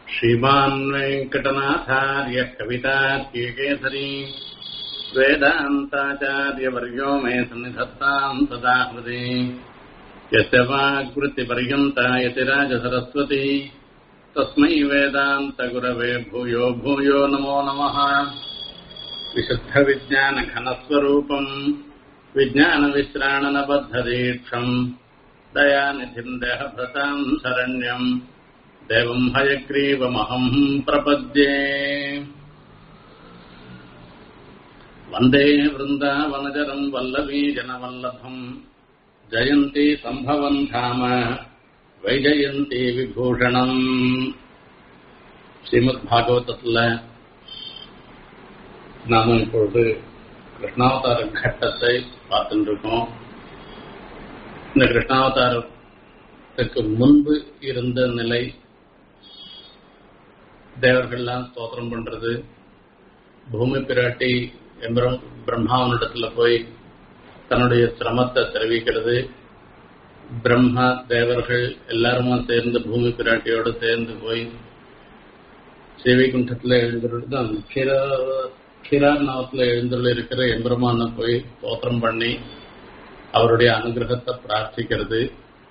श्रीमान् वेङ्कटनाथार्य कवितार्किकेसरी वेदान्ताचार्यवर्यो मे सन्निधत्ताम् सदा हृदि यस्य वाग्वृत्तिपर्यन्ता यतिराजसरस्वती तस्मै वेदान्तगुरवे भूयो भूयो नमो नमः विशुद्धविज्ञानघनस्वरूपम् विज्ञानविश्राणनबद्धदीक्षम् दयानिधिम् देहभृताम् शरण्यम् देवम् हयग्रीवमहम् प्रपद्ये वन्दे वृन्दावनजरम् वल्लवीजनवल्लभम् जयन्ती सम्भवम् धाम வைஜயந்தி விபூஷணம் ஸ்ரீமத் பாகவதத்துல நாம இப்பொழுது கிருஷ்ணாவதார கட்டத்தை பார்த்துட்டு இருக்கோம் இந்த கிருஷ்ணாவதாரத்துக்கு முன்பு இருந்த நிலை தேவர்கள்லாம் ஸ்தோத்திரம் பண்றது பூமி பிராட்டி எம்பரம் பிரம்மாவனிடத்துல போய் தன்னுடைய சிரமத்தை தெரிவிக்கிறது பிரம்மா தேவர்கள் எல்லாருமா சேர்ந்து பூமி பிராட்டியோட சேர்ந்து போய் சேவைகுண்டத்துல எழுந்துள்ளது கிரார் நாவத்துல எழுந்துள்ள இருக்கிற எம்பெருமான போய் தோத்திரம் பண்ணி அவருடைய அனுகிரகத்தை பிரார்த்திக்கிறது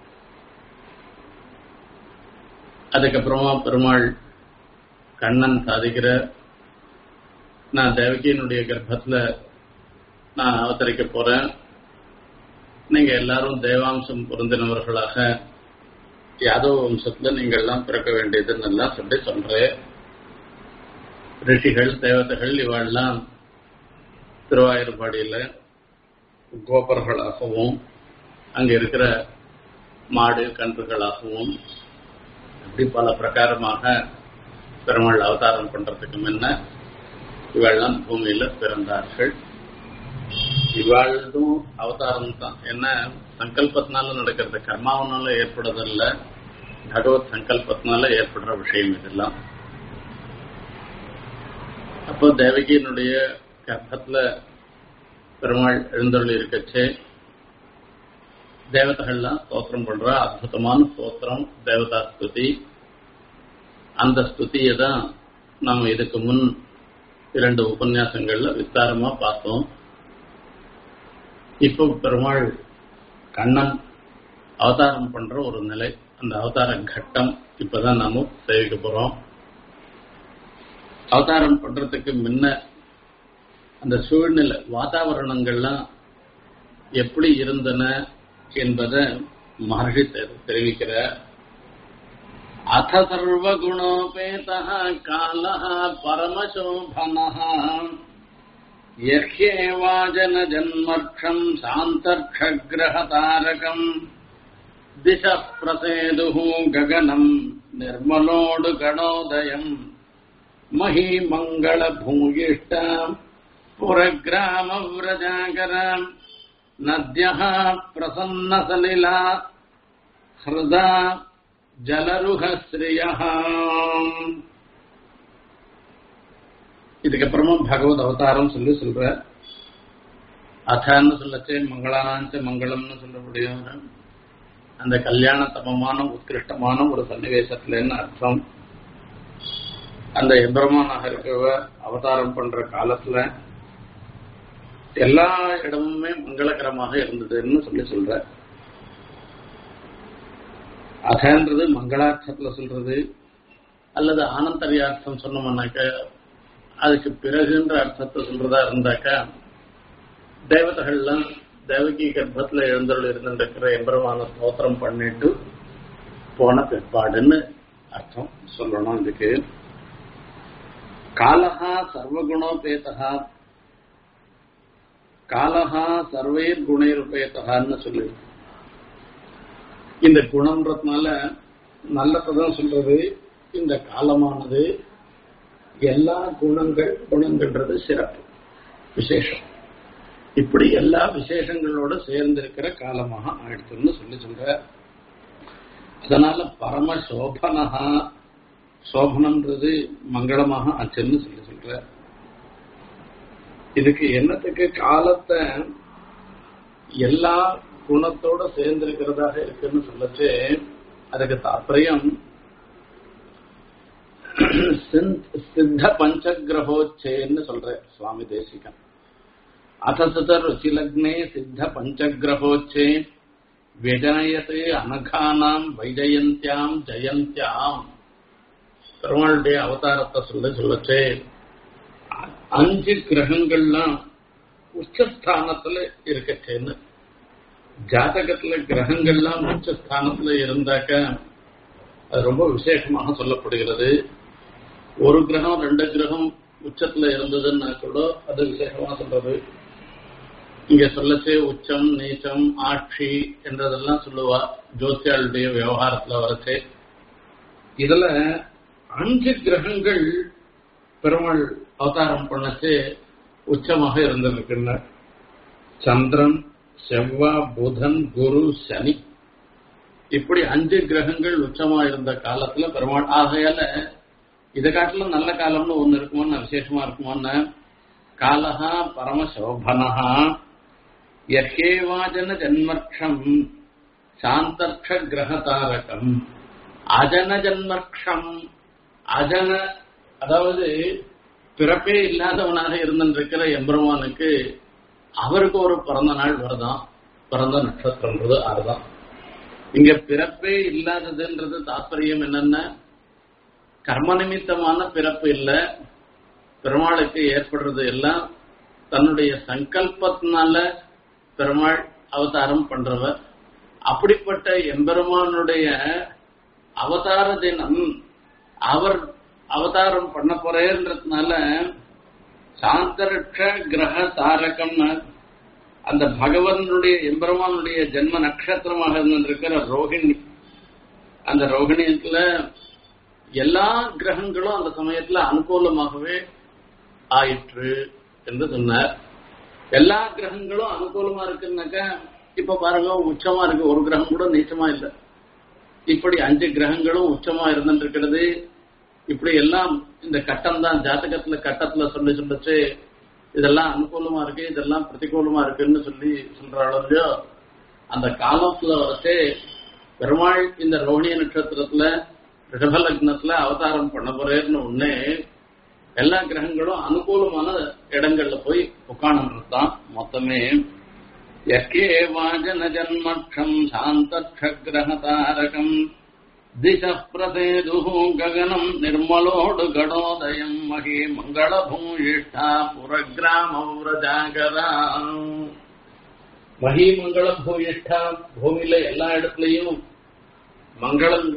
அதுக்கப்புறமா பெருமாள் கண்ணன் சாதிக்கிற நான் தேவகியினுடைய கர்ப்பத்துல நான் அவதரிக்க போறேன் நீங்க எல்லாரும் தேவாம்சம் பொருந்தினவர்களாக யாதவ வம்சத்துல நீங்க எல்லாம் பிறக்க வேண்டியதுன்னு எல்லாம் சொல்லி சொல்றேன் ரிஷிகள் தேவதைகள் இவெல்லாம் திருவாயூர்பாடியில கோபர்களாகவும் அங்க இருக்கிற மாடு கன்றுகளாகவும் அப்படி பல பிரகாரமாக பெருமாள் அவதாரம் பண்றதுக்கு முன்ன இவெல்லாம் பூமியில பிறந்தார்கள் இவாழ்தும் அவதாரம் தான் என்ன சங்கல்பத்தினால நடக்கிறது கர்மாவனால ஏற்படுறதில்ல பகவத் சங்கல்பத்தினால ஏற்படுற விஷயம் இதெல்லாம் அப்போ தேவகியினுடைய கர்ப்பத்துல பெருமாள் எழுந்தருள் இருக்கச்சே தேவதைகள்லாம் ஸ்தோத்திரம் பண்றா அற்புதமான ஸ்தோத்திரம் தேவதா ஸ்துதி அந்த ஸ்துதியை தான் நாம் இதுக்கு முன் இரண்டு உபன்யாசங்கள்ல விஸ்தாரமா பார்த்தோம் இப்போ பெருமாள் கண்ணன் அவதாரம் பண்ற ஒரு நிலை அந்த அவதார கட்டம் இப்பதான் நாம சேவிக்க போறோம் அவதாரம் பண்றதுக்கு முன்ன அந்த சூழ்நிலை வாதாவரணங்கள்லாம் எப்படி இருந்தன என்பதை மகர்ஷி தெரிவிக்கிற அத சர்வகுணோபேத கால பரமசோபன यह्येवाजनजन्मर्क्षम् शान्तर्क्षग्रहतारकम् दिशः प्रसेदुः गगनम् निर्मलोडुगणोदयम् महीमङ्गलभूयिष्ट पुरग्रामव्रजाकर नद्यः प्रसन्नसलिला हृदा जलरुहश्रियः இதுக்கப்புறமா பகவத் அவதாரம் சொல்லி சொல்ற அதான்னு சொல்லச்சே மங்களானாஞ்ச மங்களம்னு சொல்லக்கூடிய அந்த கல்யாண தமமான உத்கிருஷ்டமான ஒரு சன்னிவேசத்துலன்னு அர்த்தம் அந்த எம்பிரமானாக இருக்கவ அவதாரம் பண்ற காலத்துல எல்லா இடமுமே மங்களகரமாக இருந்ததுன்னு சொல்லி சொல்ற அதன்றது மங்களார்த்தத்துல சொல்றது அல்லது ஆனந்தரியார்த்தம் சொன்னோம்னாக்க அதுக்கு பிறகுன்ற அர்த்தத்தை சொல்றதா இருந்தாக்கா தேவதைகள்லாம் தேவகி கர்ப்பத்துல எழுந்தருள் இருந்திருக்கிற எம்பரமான ஸ்தோத்திரம் பண்ணிட்டு போன பிற்பாடுன்னு அர்த்தம் சொல்லணும் இதுக்கு காலஹா சர்வகுணோபேதா காலஹா சர்வேர் குணேருபேதகான்னு சொல்லி இந்த குணம்ன்றதுனால நல்லதான் சொல்றது இந்த காலமானது எல்லா குணங்கள் குணங்கள்ன்றது சிறப்பு விசேஷம் இப்படி எல்லா விசேஷங்களோட சேர்ந்திருக்கிற காலமாக ஆயிடுச்சுன்னு சொல்லி சொல்ற அதனால பரம சோபனகா சோபனம்ன்றது மங்களமாக ஆச்சுன்னு சொல்லி சொல்ற இதுக்கு என்னத்துக்கு காலத்தை எல்லா குணத்தோட சேர்ந்திருக்கிறதாக இருக்குன்னு சொல்லச்சு அதுக்கு தாற்பயம் சித்த பஞ்சகிரகோச்சேன்னு சொல்ற சுவாமி தேசிகன் அசசுத ருச்சிலக்னே சித்த பஞ்சகிரகோச்சே விஜயத்தே அனகானாம் வைஜயந்தியாம் ஜெயந்தியாம் பெருமாளுடைய அவதாரத்தை சொல்ல சொல்லச்சே அஞ்சு கிரகங்கள்லாம் உச்சஸ்தானத்துல இருக்கச்சேன்னு ஜாதகத்துல கிரகங்கள்லாம் உச்சஸ்தானத்துல இருந்தாக்க அது ரொம்ப விசேஷமாக சொல்லப்படுகிறது ஒரு கிரகம் ரெண்டு கிரகம் உச்சத்துல இருந்ததுன்னா கூட அது விசேஷமா சொல்றது இங்க சொல்லச்சே உச்சம் நீச்சம் ஆட்சி என்றதெல்லாம் சொல்லுவா ஜோசியாளுடைய விவகாரத்துல வரச்சே இதுல அஞ்சு கிரகங்கள் பெருமாள் அவதாரம் பண்ணச்சே உச்சமாக இருந்திருக்கின்றன சந்திரன் செவ்வா புதன் குரு சனி இப்படி அஞ்சு கிரகங்கள் உச்சமா இருந்த காலத்துல பெருமாள் ஆகையால இதை காட்டிலும் நல்ல காலம்னு ஒண்ணு இருக்குமோன்னு விசேஷமா இருக்குமோன்னு காலஹா பரமசோபனஹா யஹேவாஜன ஜன்மக்ஷம் சாந்தர்ஷ கிரகதாரகம் அஜன ஜன்மக்ஷம் அஜன அதாவது பிறப்பே இல்லாதவனாக இருந்திருக்கிற எம்பெருமானுக்கு அவருக்கு ஒரு பிறந்த நாள் வருதான் பிறந்த நட்சத்திரம்ன்றது அதுதான் இங்க பிறப்பே இல்லாததுன்றது தாற்பயம் என்னன்னா கர்ம நிமித்தமான பிறப்பு இல்ல பெருமாளுக்கு ஏற்படுறது எல்லாம் தன்னுடைய சங்கல்பத்தினால பெருமாள் அவதாரம் பண்றவர் அப்படிப்பட்ட எம்பெருமானுடைய அவதார தினம் அவர் அவதாரம் பண்ண போறேன்றதுனால சாந்தரட்ச கிரக தாரகம்னு அந்த பகவனுடைய எம்பெருமானுடைய ஜென்ம நட்சத்திரமாக இருந்திருக்கிற ரோஹிணி அந்த ரோஹிணியத்துல எல்லா கிரகங்களும் அந்த சமயத்துல அனுகூலமாகவே ஆயிற்று என்று சொன்னார் எல்லா கிரகங்களும் அனுகூலமா இருக்குன்னாக்கா இப்ப பாருங்க உச்சமா இருக்கு ஒரு கிரகம் கூட நீச்சமா இல்லை இப்படி அஞ்சு கிரகங்களும் உச்சமா இருந்துருக்கிறது இப்படி எல்லாம் இந்த கட்டம் தான் ஜாதகத்துல கட்டத்துல சொல்லி சொல்லிச்சு இதெல்லாம் அனுகூலமா இருக்கு இதெல்லாம் பிரதிகூலமா இருக்குன்னு சொல்லி சொல்ற அளவுலயோ அந்த காலத்துல வரைச்சே பெருமாள் இந்த ரோஹிணி நட்சத்திரத்துல ரிஷப லக்னத்துல அவதாரம் பண்ண போறேன்னு ஒண்ணே எல்லா கிரகங்களும் அனுகூலமான இடங்கள்ல போய் உட்காந்து தான் மொத்தமே யக்கேவாஜன ஜன்மக்ஷம் சாந்தக்ஷகிரகதாரகம் திச பிரசேது ககனம் நிர்மலோடு கடோதயம் மகே மங்களபூயிஷ்டா புரகிராம விரஜாகரா மகி மங்கள பூயிஷ்டா பூமியில எல்லா இடத்துலயும் மங்களம்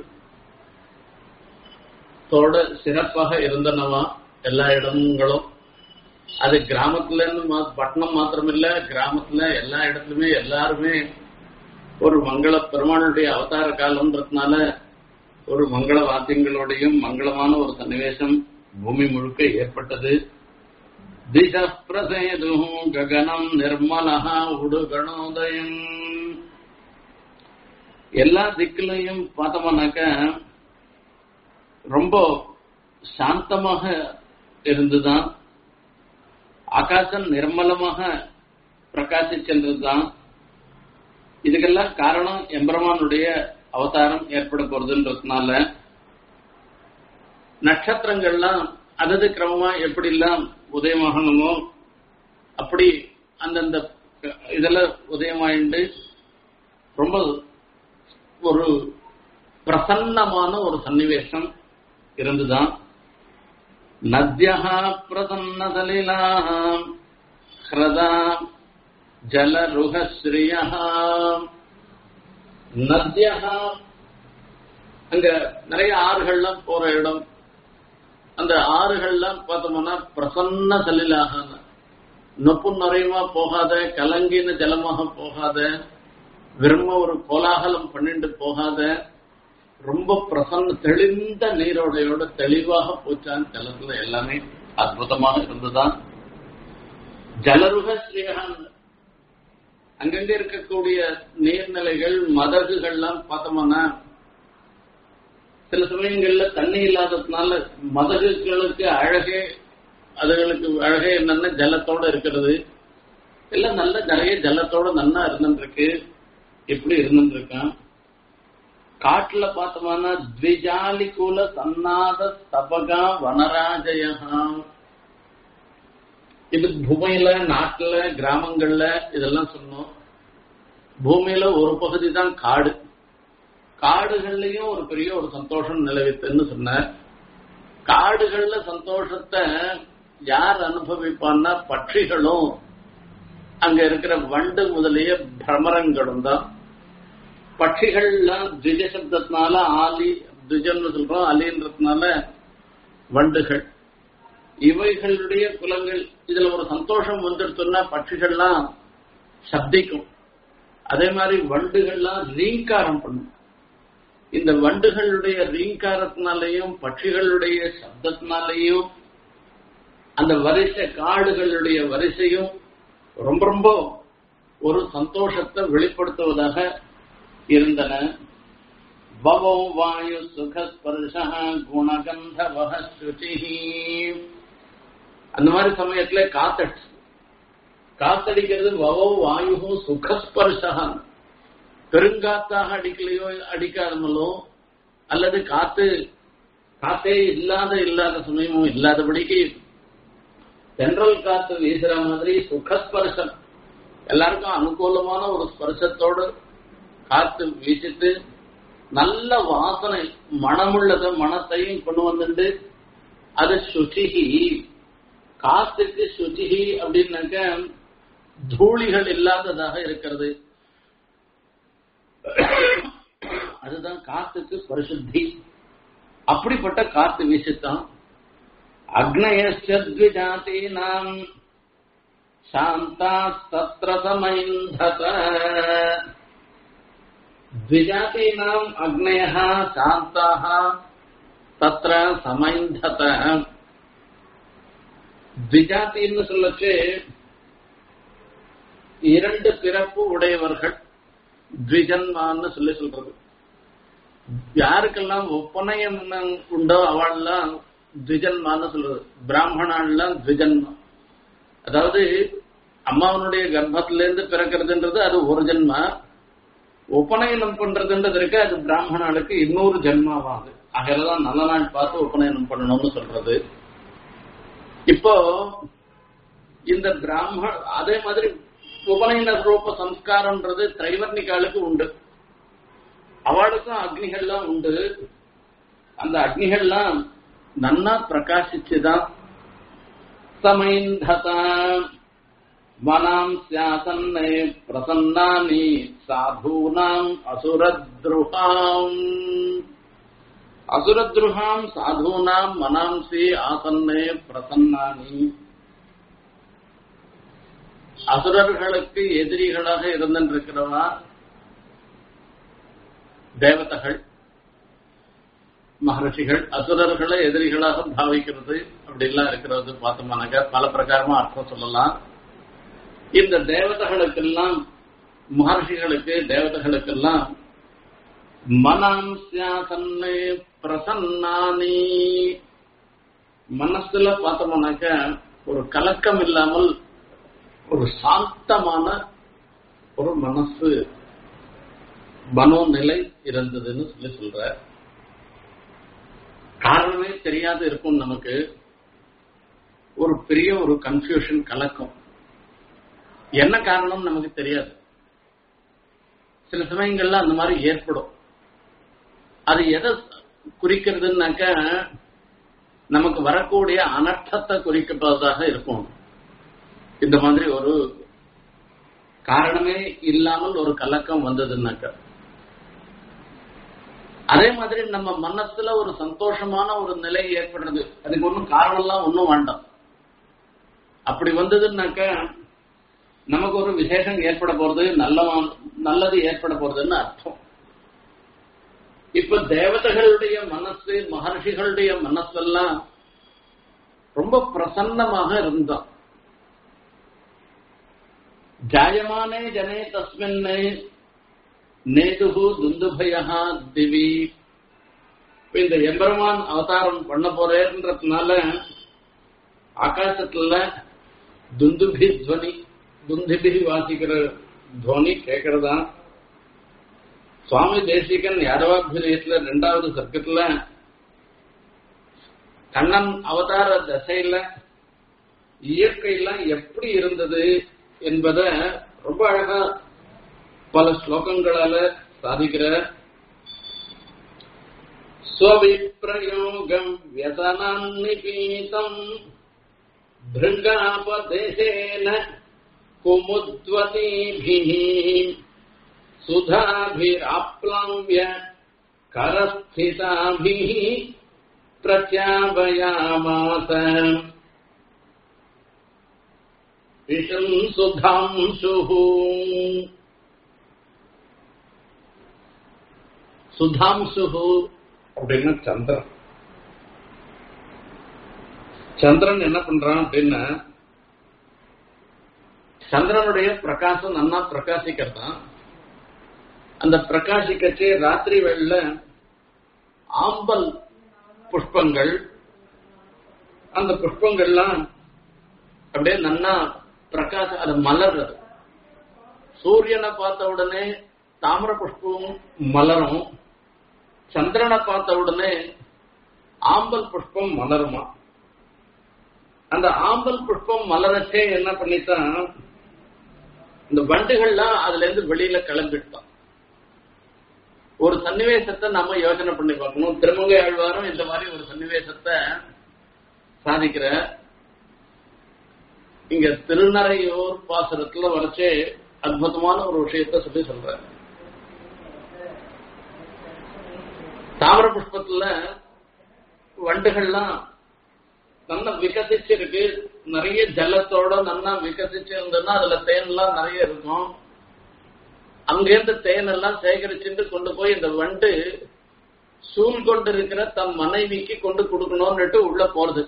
தோட சிறப்பாக இருந்தனவா எல்லா இடங்களும் அது கிராமத்துல இருந்து பட்டணம் மாத்திரம் இல்ல கிராமத்துல எல்லா இடத்துலயுமே எல்லாருமே ஒரு மங்கள பெருமாளுடைய அவதார காலம்ன்றதுனால ஒரு மங்கள வாத்தியங்களோடையும் மங்களமான ஒரு சன்னிவேசம் பூமி முழுக்க ஏற்பட்டது திச பிரசேது ககனம் நிர்மலஹா உடுகணோதயம் எல்லா திக்கிலையும் பார்த்தோம்னாக்க ரொம்ப சாந்தமாக இருந்துதான் ஆகாசம் நிர்மலமாக பிரகாசிச்சென்றதுதான் இதுக்கெல்லாம் காரணம் எம்பெருமானுடைய அவதாரம் ஏற்பட போறதுன்றதுனால நட்சத்திரங்கள்லாம் அதது கிரமமா எப்படிலாம் உதயமாகணுமோ அப்படி அந்தந்த இதெல்லாம் உதயமாயிண்டு ரொம்ப ஒரு பிரசன்னமான ஒரு சன்னிவேஷம் இருந்துதான் நத்யா பிரசன்ன சலிலா ஹிரதா ஜலருகஸ்ரீய நத்யா அங்க நிறைய ஆறுகள்லாம் போற இடம் அந்த ஆறுகள்லாம் பார்த்தோம்னா பிரசன்ன சலிலாக நொப்பு நிறையமா போகாத கலங்கின ஜலமாக போகாத வெறும ஒரு கோலாகலம் பண்ணிட்டு போகாத ரொம்ப பிரசன்ன தெளிந்த நீரோடையோட தெளிவாக போச்சான் ஜலத்துல எல்லாமே அற்புதமாக இருந்துதான் ஜலருக ஸ்ரீகான் அங்கங்க இருக்கக்கூடிய நீர்நிலைகள் மதகுகள்லாம் பார்த்தோம்னா சில சமயங்கள்ல தண்ணி இல்லாததுனால மதகுகளுக்கு அழகே அதுகளுக்கு அழகே என்னன்னா ஜலத்தோட இருக்கிறது எல்லாம் நல்ல நிறைய ஜலத்தோட நன்னா இருந்துருக்கு எப்படி இருந்துருக்கான் காட்டுல பார்த்தோம்னா த்விஜாலிகுல சன்னாத ஸ்தபகா வனராஜயா இது பூமியில நாட்டுல கிராமங்கள்ல இதெல்லாம் சொன்னோம் பூமியில ஒரு பகுதி தான் காடு காடுகள்லயும் ஒரு பெரிய ஒரு சந்தோஷம் நிலவித்துன்னு சொன்னார் காடுகள்ல சந்தோஷத்தை யார் அனுபவிப்பான்னா பட்சிகளும் அங்க இருக்கிற வண்டு முதலிய பிரமரங்களும் தான் பட்சிகள்லாம் திஜ சப்தத்தினால ஆலி திஜம்னு சொல்றோம் அலின்றதுனால வண்டுகள் இவைகளுடைய குலங்கள் இதுல ஒரு சந்தோஷம் வந்துடுச்சுன்னா பட்சிகள்லாம் சப்திக்கும் அதே மாதிரி வண்டுகள்லாம் ரீங்காரம் பண்ணும் இந்த வண்டுகளுடைய ரீங்காரத்தினாலையும் பட்சிகளுடைய சப்தத்தினாலையும் அந்த வரிசை காடுகளுடைய வரிசையும் ரொம்ப ரொம்ப ஒரு சந்தோஷத்தை வெளிப்படுத்துவதாக இருந்தன பவோ வாயு சுகஸ்பர்ஷ குணகந்த வகஸ்ருதி அந்த மாதிரி சமயத்துல காத்தடிச்சு காத்தடிக்கிறது வவோ வாயு சுகஸ்பர்ஷா பெருங்காத்தாக அடிக்கலையோ அடிக்காதமலோ அல்லது காத்து காத்தே இல்லாத இல்லாத சமயமும் இல்லாதபடிக்கு தென்றல் காத்து வீசுற மாதிரி சுகஸ்பர்சம் எல்லாருக்கும் அனுகூலமான ஒரு ஸ்பர்சத்தோடு காத்து வீசிட்டு நல்ல வாசனை மனமுள்ளத மனத்தையும் கொண்டு வந்துட்டு அது சுச்சிகி காத்துக்கு சுச்சிகி அப்படின்னாக்க தூளிகள் இல்லாததாக இருக்கிறது அதுதான் காத்துக்கு பரிசுத்தி அப்படிப்பட்ட காத்து வீசித்தான் அக்னயஸ்திவிஜாத்தீனாம் சாந்தா தத்ர சமைந்தத द्विजातीनाम् अग्नयः शान्ताः தத்ர சமைந்தத द्विजातिன்னு சொல்லச்சு இரண்டு பிறப்பு உடையவர்கள் த்விஜன்மான்னு சொல்லி சொல்றது யாருக்கெல்லாம் ஒப்பனையம் உண்டோ அவள்லாம் த்விஜன்மான்னு சொல்றது பிராமணான்லாம் த்விஜன்மா அதாவது அம்மாவனுடைய கர்ப்பத்திலேருந்து பிறக்கிறதுன்றது அது ஒரு ஜென்மா உபநயனம் பண்றதுன்றது இருக்கு அது பிராமணனுக்கு இன்னொரு ஜென்மாவாகுது ஆகிறதான் நல்ல நாள் பார்த்து உபநயனம் பண்ணணும்னு சொல்றது இப்போ இந்த பிராமண அதே மாதிரி உபநயன ரூப சம்ஸ்காரம்ன்றது திரைவர்ணிகாலுக்கு உண்டு அவளுக்கும் அக்னிகள்லாம் உண்டு அந்த அக்னிகள்லாம் நன்னா பிரகாசிச்சுதான் சமைந்ததா மனாம் சியாசன்னை பிரசன்னானி சாதூனாம் அசுரத்ருஹாம் அசுரத்ருஹாம் சாதூனாம் மனாம்சி ஆசன்னே பிரசன்னானி அசுரர்களுக்கு எதிரிகளாக இருந்திருக்கிறவா தேவதைகள் மகர்ஷிகள் அசுரர்களை எதிரிகளாக பாவிக்கிறது அப்படிலாம் இருக்கிறது பார்த்தோம்னாக்க பல பிரகாரமா அர்த்தம் சொல்லலாம் இந்த தேவதைகளுக்கெல்லாம் மகர்ஷிகளுக்கு தேவதைகளுக்கெல்லாம் மனம் சியாசன்னு பிரசன்னானி மனசுல பார்த்தோம்னாக்க ஒரு கலக்கம் இல்லாமல் ஒரு சாந்தமான ஒரு மனசு மனோநிலை இருந்ததுன்னு சொல்லி சொல்ற காரணமே தெரியாது இருக்கும் நமக்கு ஒரு பெரிய ஒரு கன்ஃபியூஷன் கலக்கம் என்ன காரணம் நமக்கு தெரியாது சில சமயங்கள்ல அந்த மாதிரி ஏற்படும் அது எதை குறிக்கிறதுனாக்க நமக்கு வரக்கூடிய அனர்த்தத்தை குறிக்கிறதாக இருக்கும் இந்த மாதிரி ஒரு காரணமே இல்லாமல் ஒரு கலக்கம் வந்ததுன்னாக்க அதே மாதிரி நம்ம மனசுல ஒரு சந்தோஷமான ஒரு நிலை ஏற்படுறது அதுக்கு ஒன்றும் காரணம்லாம் ஒன்றும் வேண்டாம் அப்படி வந்ததுன்னாக்க நமக்கு ஒரு விசேஷம் ஏற்பட போறது நல்ல நல்லது ஏற்பட போறதுன்னு அர்த்தம் இப்ப தேவதைகளுடைய மனசு மகர்ஷிகளுடைய மனசெல்லாம் ரொம்ப பிரசன்னமாக இருந்தான் ஜாயமானே ஜனே தஸ்மின் நேதுகு துந்துபயா திவி இந்த எம்பெருமான் அவதாரம் பண்ண போறேன்றதுனால ஆகாசத்துல துந்துபி துவனி துந்திபி வாசிக்கிற துவனி கேட்கறதா சுவாமி தேசிகன் யாதவாபிரியத்துல ரெண்டாவது சர்க்கத்துல கண்ணன் அவதார தசையில இயற்கையெல்லாம் எப்படி இருந்தது என்பத ரொம்ப அழகா பல ஸ்லோகங்களால சாதிக்கிற ஸ்வவிப்ரயோகம் வியசனான்னிபீதம் भृङ्गापदेशेन कुमुद्वतीभिः सुधाभिराप्लव्य करस्थिताभिः प्रत्यापयामास विषम् सुधांशुः சுதாம்சுகு அப்படின்னு சந்திரன் சந்திரன் என்ன பண்றான் அப்படின்னா சந்திரனுடைய பிரகாசம் நன்னா பிரகாசிக்கிறதான் அந்த பிரகாசிக்கச்சே ராத்திரி வெள்ள ஆம்பல் புஷ்பங்கள் அந்த புஷ்பங்கள்லாம் அப்படியே நன்னா பிரகாச அது மலர்றது சூரியனை பார்த்த உடனே தாமிர புஷ்பம் மலரும் சந்திரனை பார்த்த உடனே ஆம்பல் புஷ்பம் மலருமா அந்த ஆம்பல் புஷ்பம் மலரச்சே என்ன பண்ணித்தான் இந்த வண்டுகள்லாம் அதுல இருந்து வெளியில கிளம்பிட்டான் ஒரு சன்னிவேசத்தை நம்ம யோசனை பண்ணி பார்க்கணும் திருமங்கை ஆழ்வாரும் இந்த மாதிரி ஒரு சன்னிவேசத்தை சாதிக்கிற இங்க திருநறையூர் பாசுரத்துல வரைச்சே அற்புதமான ஒரு விஷயத்த சொல்லி சொல்ற தாமர புஷ்பத்துல வண்டுகள்லாம் நல்லா விகசிச்சிருக்கு நிறைய ஜலத்தோட நல்லா விகசிச்சு இருந்ததுன்னா அதுல தேன் எல்லாம் நிறைய இருக்கும் அங்கிருந்து தேன் எல்லாம் சேகரிச்சுட்டு கொண்டு போய் இந்த வண்டு சூழ் கொண்டு இருக்கிற தன் மனைவிக்கு கொண்டு கொடுக்கணும்னுட்டு உள்ள போறது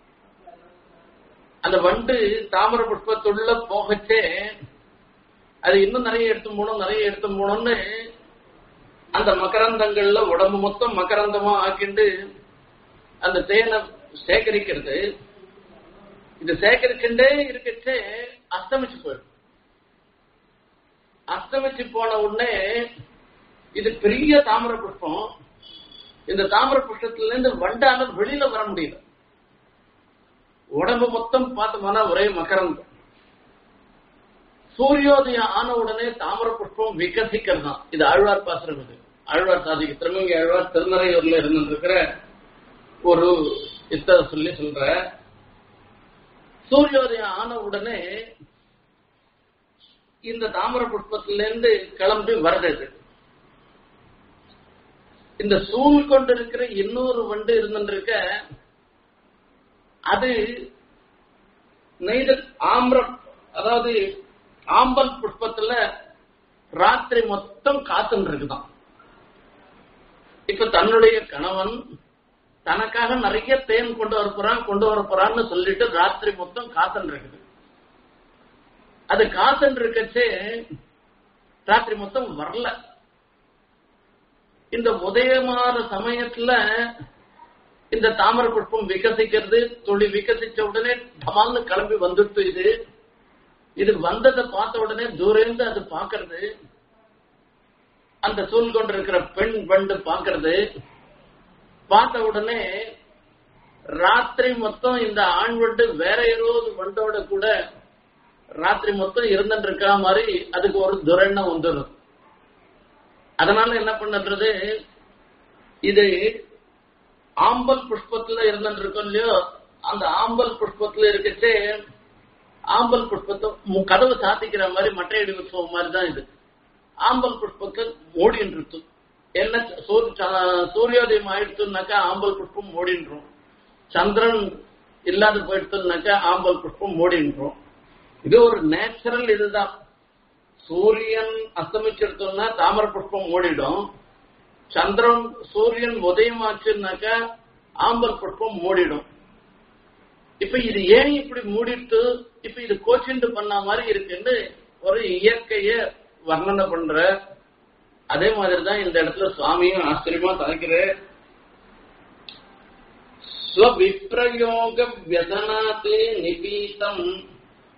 அந்த வண்டு தாமர புஷ்பத்துள்ள போகச்சே அது இன்னும் நிறைய எடுத்து போகணும் நிறைய எடுத்து போகணும்னு அந்த மகரந்தங்கள்ல உடம்பு மொத்தம் மகரந்தமா ஆக்கிண்டு அந்த தேனை சேகரிக்கிறது இது சேகரிச்சுட்டே இருக்கச்சே அஸ்தமிச்சு போயிடும் அஸ்தமிச்சு போன உடனே இது பெரிய தாமர புஷ்பம் இந்த தாமர புஷ்பத்துல இருந்து வண்டால வெளியில வர முடியல உடம்பு மொத்தம் பார்த்தோம்னா ஒரே மகரந்தம் சூரியோதயம் ஆன உடனே தாமர புஷ்பம் விகசிக்கிறது தான் இது ஆழ்வார் பாசுரம் இது ஆழ்வார் சாதிக்கு திருமங்கி ஆழ்வார் திருநறையூர்ல இருந்துருக்கிற ஒரு இத்த சொல்லி சொல்ற சூரியோதயம் ஆன உடனே இந்த தாமர புஷ்பத்திலிருந்து கிளம்பி வருது இந்த சூழ் கொண்டிருக்கிற இன்னொரு வண்டு இருந்துருக்க அது நெய்தல் ஆம்பரம் அதாவது ஆம்பல் புஷ்பத்துல ராத்திரி மொத்தம் காத்துன்னு இருக்குதான் இப்ப தன்னுடைய கணவன் தனக்காக நிறைய தேன் கொண்டு வர போறான் கொண்டு வர போறான்னு சொல்லிட்டு ராத்திரி மொத்தம் காத்துன்னு இருக்குது அது காத்துன்னு இருக்கச்சே ராத்திரி மொத்தம் வரல இந்த உதயமான சமயத்துல இந்த தாமர புஷ்பம் விகசிக்கிறது துளி விகசிச்ச உடனே டமால்னு கிளம்பி வந்துட்டு இது இது வந்ததை பார்த்த உடனே தூரந்து அது பாக்குறது அந்த சூழ் கொண்டிருக்கிற பெண் வண்டு பாக்குறது பார்த்த உடனே ராத்திரி மொத்தம் இந்த ஆண் வண்டு வேற ஏதாவது வண்டோட கூட ராத்திரி மொத்தம் இருந்துட்டு இருக்கா மாதிரி அதுக்கு ஒரு துரெண்ணம் வந்துடும் அதனால என்ன பண்ணுறது இது ஆம்பல் புஷ்பத்துல இருந்துட்டு இருக்கோம் இல்லையோ அந்த ஆம்பல் புஷ்பத்துல இருக்கச்சே ஆம்பல் புஷ்பத்தை மு- கதவை சாத்திக்கிற மாதிரி மட்டையடி உற்சவம் மாதிரி தான் இது ஆம்பல் புஷ்பத்தை மூடின்னு இருக்கு என்ன சூரிய ச- சூரியோதயம் ஆயிடுச்சுனாக்கா ஆம்பல் புஷ்பம் மூடின்றோம் சந்திரன் இல்லாத போயிடுச்சுனாக்கா ஆம்பல் புஷ்பம் மூடின்றோம் இது ஒரு நேச்சுரல் இதுதான் சூரியன் அஸ்தமிச்சிருத்தோம்னா தாமர புஷ்பம் மூடிடும் சந்திரன் சூரியன் உதயமாச்சுன்னாக்கா ஆம்பல் புஷ்பம் மூடிடும் இப்ப இது ஏன் இப்படி மூடிட்டு இப்ப இது கோச்சிண்டு பண்ண மாதிரி இருக்குன்னு ஒரு இயற்கைய வர்ணனை பண்ற அதே மாதிரிதான் இந்த இடத்துல சுவாமியும் ஆச்சரியமா சாய்க்கிற ஸ்வவிப்ரயோக வியதனாத் நிபீதம்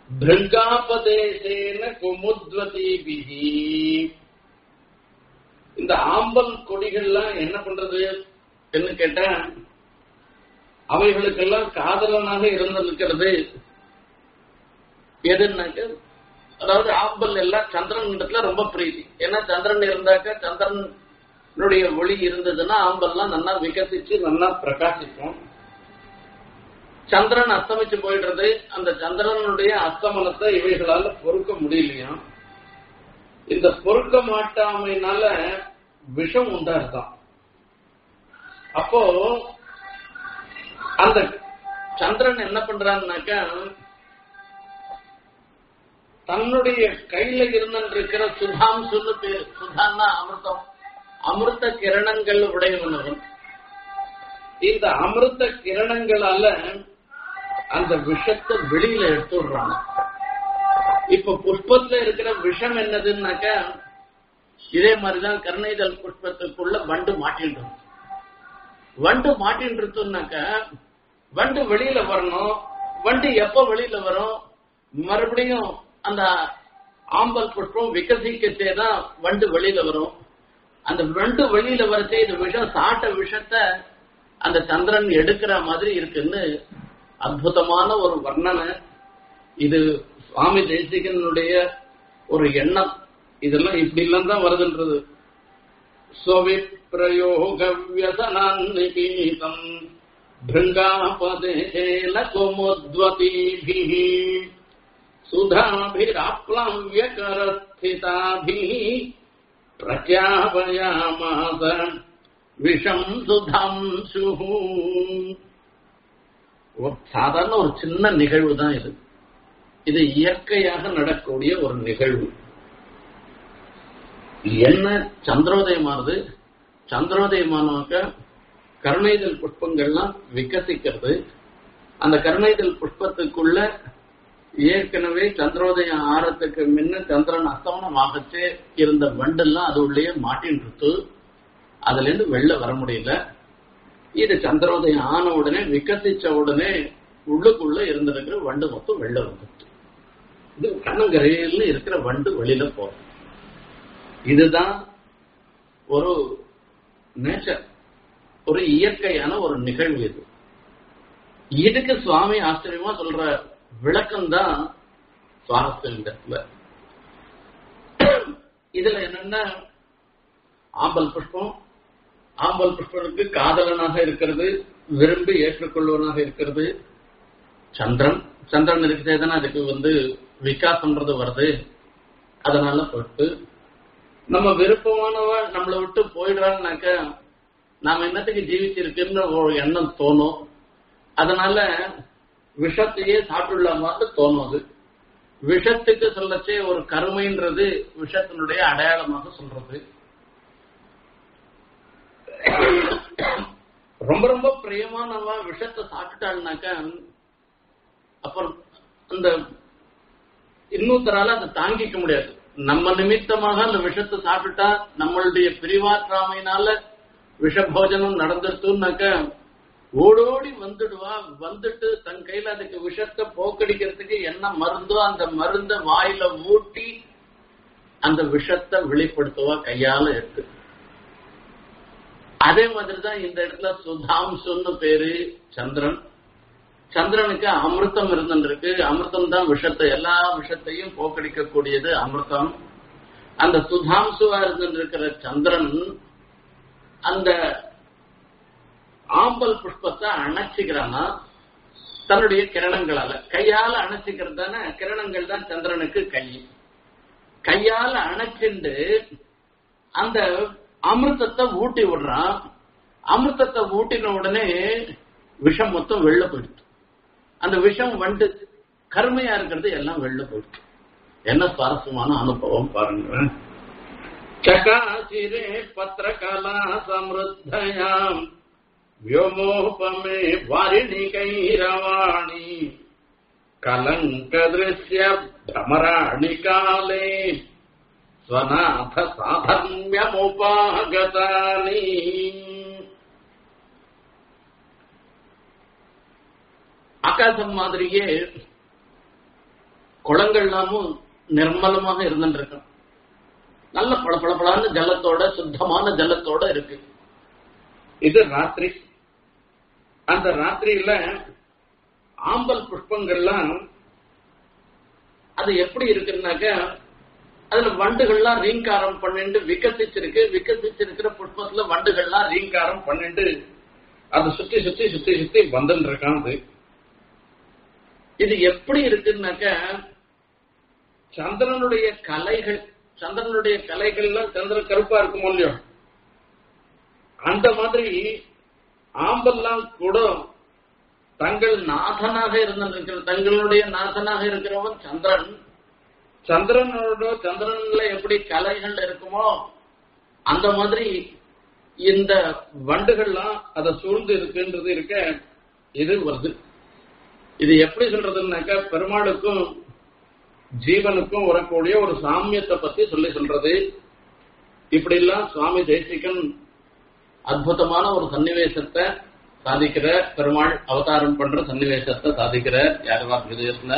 பிருங்காபதேசேன குமுத்வதீபிஹி இந்த ஆம்பல் கொடிகள்லாம் என்ன பண்றது என்று கேட்டா அவைகளுக்கெல்லாம் காதலனாக இருந்திருக்கிறது எதுன்னாக்க அதாவது ஆம்பல் எல்லாம் சந்திரன் இடத்துல ரொம்ப பிரீதி ஏன்னா சந்திரன் இருந்தாக்க சந்திரனுடைய ஒளி இருந்ததுன்னா ஆம்பல்லாம் நல்லா விகசிச்சு நல்லா பிரகாசிக்கும் சந்திரன் அஸ்தமிச்சு போயிடுறது அந்த சந்திரனுடைய அஸ்தமனத்தை இவைகளால பொறுக்க முடியலையா இந்த பொறுக்க மாட்டாமையினால விஷம் உண்டாருதான் அப்போ அந்த சந்திரன் என்ன பண்றான்னாக்கா தன்னுடைய கையில இருந்திருக்கிற சுதாம்சுன்னு பேர் சுதான்னா அமிர்தம் அமிர்த கிரணங்கள் உடையவனவன் இந்த அமிர்த கிரணங்களால அந்த விஷத்தை வெளியில எடுத்து விடுறாங்க இப்ப புஷ்பத்துல இருக்கிற விஷம் என்னதுன்னாக்கா இதே மாதிரிதான் கருணைதல் புஷ்பத்துக்குள்ள வண்டு மாட்டின்றோம் வண்டு மாட்டின்றதுனாக்க வண்டு வெளியில வரணும் வண்டு எப்ப வெளியில வரும் மறுபடியும் அந்த ஆம்பல் புஷ்பம் விகசிக்கச்சே தான் வண்டு வெளியில வரும் அந்த வண்டு வெளியில வரச்சே இந்த விஷம் சாட்ட விஷத்தை அந்த சந்திரன் எடுக்கிற மாதிரி இருக்குன்னு அற்புதமான ஒரு வர்ணனை இது சுவாமி தேசிகனுடைய ஒரு எண்ணம் இதெல்லாம் இப்படி எல்லாம் தான் வருதுன்றது ஸ்வவிப்பிரயோக வியசனான்னிபீதம் भृङ्गापदेन कुमुद्वतीभिः सुधाभिराप्लाव्यकरस्थिताभिः प्रत्यापयामास விஷம் சுதாம்சுः ஒரு சாதாரண ஒரு சின்ன நிகழ்வு தான் இது இது இயற்கையாக நடக்கக்கூடிய ஒரு நிகழ்வு என்ன சந்திரோதயமானது சந்திரோதயமானாக்க கருணைதல் புஷ்பங்கள்லாம் விகசிக்கிறது அந்த கருணைதல் புஷ்பத்துக்குள்ள ஏற்கனவே சந்திரோதயம் ஆறத்துக்கு முன்ன சந்திரன் அஸ்தமனம் ஆகச்சே இருந்த வண்டெல்லாம் அது உள்ளே மாட்டின்றது அதுல இருந்து வெளில வர முடியல இது சந்திரோதயம் ஆன உடனே விகசிச்ச உடனே உள்ளுக்குள்ள இருந்திருக்கிற வண்டு மொத்தம் வெளில வந்துட்டு இது கண்ணங்கரையில் இருக்கிற வண்டு வெளியில போகும் இதுதான் ஒரு நேச்சர் ஒரு இயற்கையான ஒரு நிகழ்வு இது இதுக்கு சுவாமி ஆச்சரியமா சொல்ற விளக்கம் தான் சுவாரஸ்யம் இந்த இடத்துல இதுல என்னன்னா ஆம்பல் புஷ்பம் ஆம்பல் புஷ்பனுக்கு காதலனாக இருக்கிறது விரும்பி ஏற்றுக்கொள்வனாக இருக்கிறது சந்திரன் சந்திரன் இருக்கிறதே தானே அதுக்கு வந்து விகாசம்ன்றது வருது அதனால போட்டு நம்ம விருப்பமானவ நம்மளை விட்டு போயிடுறாங்கனாக்க நாம என்னத்துக்கு ஜீவிச்சிருக்குன்னு ஒரு எண்ணம் தோணும் அதனால விஷத்தையே சாப்பிடல மாதிரி தோணும் அது விஷத்துக்கு சொல்லச்சே ஒரு கருமைன்றது விஷத்தினுடைய அடையாளமாக சொல்றது ரொம்ப ரொம்ப பிரியமானவ விஷத்தை சாப்பிட்டுட்டாள்னாக்க அப்புறம் அந்த இன்னொருத்தரால அதை தாங்கிக்க முடியாது நம்ம நிமித்தமாக அந்த விஷத்தை சாப்பிட்டுட்டா நம்மளுடைய பிரிவாற்றாமையினால விஷபோஜனம் நடந்துருத்துனாக்க ஓடோடி வந்துடுவா வந்துட்டு தன் கையில அதுக்கு விஷத்தை போக்கடிக்கிறதுக்கு என்ன மருந்தோ அந்த மருந்த வாயில ஊட்டி அந்த விஷத்தை வெளிப்படுத்துவா கையால எடுத்து அதே மாதிரிதான் இந்த இடத்துல சுதாம்சுன்னு பேரு சந்திரன் சந்திரனுக்கு அமிர்தம் இருந்துருக்கு அமிர்தம் தான் விஷத்தை எல்லா விஷத்தையும் போக்கடிக்கக்கூடியது அமிர்தம் அந்த சுதாம்சுவா இருந்திருக்கிற சந்திரன் அந்த ஆம்பல் புஷ்பத்தை அணைச்சிக்கிறானா தன்னுடைய கிரணங்களால கையால அணைச்சிக்கிறது தானே கிரணங்கள் தான் சந்திரனுக்கு கை கையால அணைச்சிண்டு அந்த அமிர்தத்தை ஊட்டி விடுறான் அமிர்தத்தை ஊட்டின உடனே விஷம் மொத்தம் வெளில போயிடுச்சு அந்த விஷம் வந்து கருமையா இருக்கிறது எல்லாம் வெளில போயிடுச்சு என்ன சுவாரஸ்யமான அனுபவம் பாருங்க चकाशिरे पत्रकला समृद्धयाम् व्योमोपमे वारिणिकैरवाणि कलङ्कदृश्य भ्रमराणि काले स्वनाथ साधर्म्यमुपागतानि ஆகாசம் மாதிரியே குளங்கள்லாமும் நிர்மலமாக இருந்துருக்கும் நல்ல பளபளபளான ஜலத்தோட சுத்தமான ஜலத்தோட இருக்கு இது ராத்திரி அந்த ராத்திரியில ஆம்பல் புஷ்பங்கள்லாம் அது எப்படி இருக்குன்னாக்க அதுல வண்டுகள்லாம் ரீங்காரம் பண்ணிட்டு விகசிச்சிருக்கு விகசிச்சிருக்கிற புஷ்பத்துல வண்டுகள்லாம் ரீங்காரம் பண்ணிட்டு அதை சுத்தி சுத்தி சுத்தி சுத்தி வந்துட்டு இருக்கான் அது இது எப்படி இருக்குன்னாக்க சந்திரனுடைய கலைகள் சந்திரனுடைய கலைகள்லாம் சந்திர கருப்பா இருக்குமோ இல்லையோ அந்த மாதிரி ஆம்பெல்லாம் கூட தங்கள் நாதனாக இருந்திருக்கிற தங்களுடைய நாதனாக இருக்கிறவன் சந்திரன் சந்திரனோட சந்திரன்ல எப்படி கலைகள் இருக்குமோ அந்த மாதிரி இந்த வண்டுகள்லாம் அதை சூழ்ந்து இருக்குன்றது இருக்க இது வருது இது எப்படி சொல்றதுன்னாக்கா பெருமாளுக்கும் ஜீவனுக்கும் வரக்கூடிய ஒரு சாமியத்தை பத்தி சொல்லி சொல்றது இப்படி எல்லாம் சுவாமி தேசிகன் அற்புதமான ஒரு சன்னிவேசத்தை சாதிக்கிற பெருமாள் அவதாரம் பண்ற சன்னிவேசத்தை சாதிக்கிற யாரவார் விதயத்துல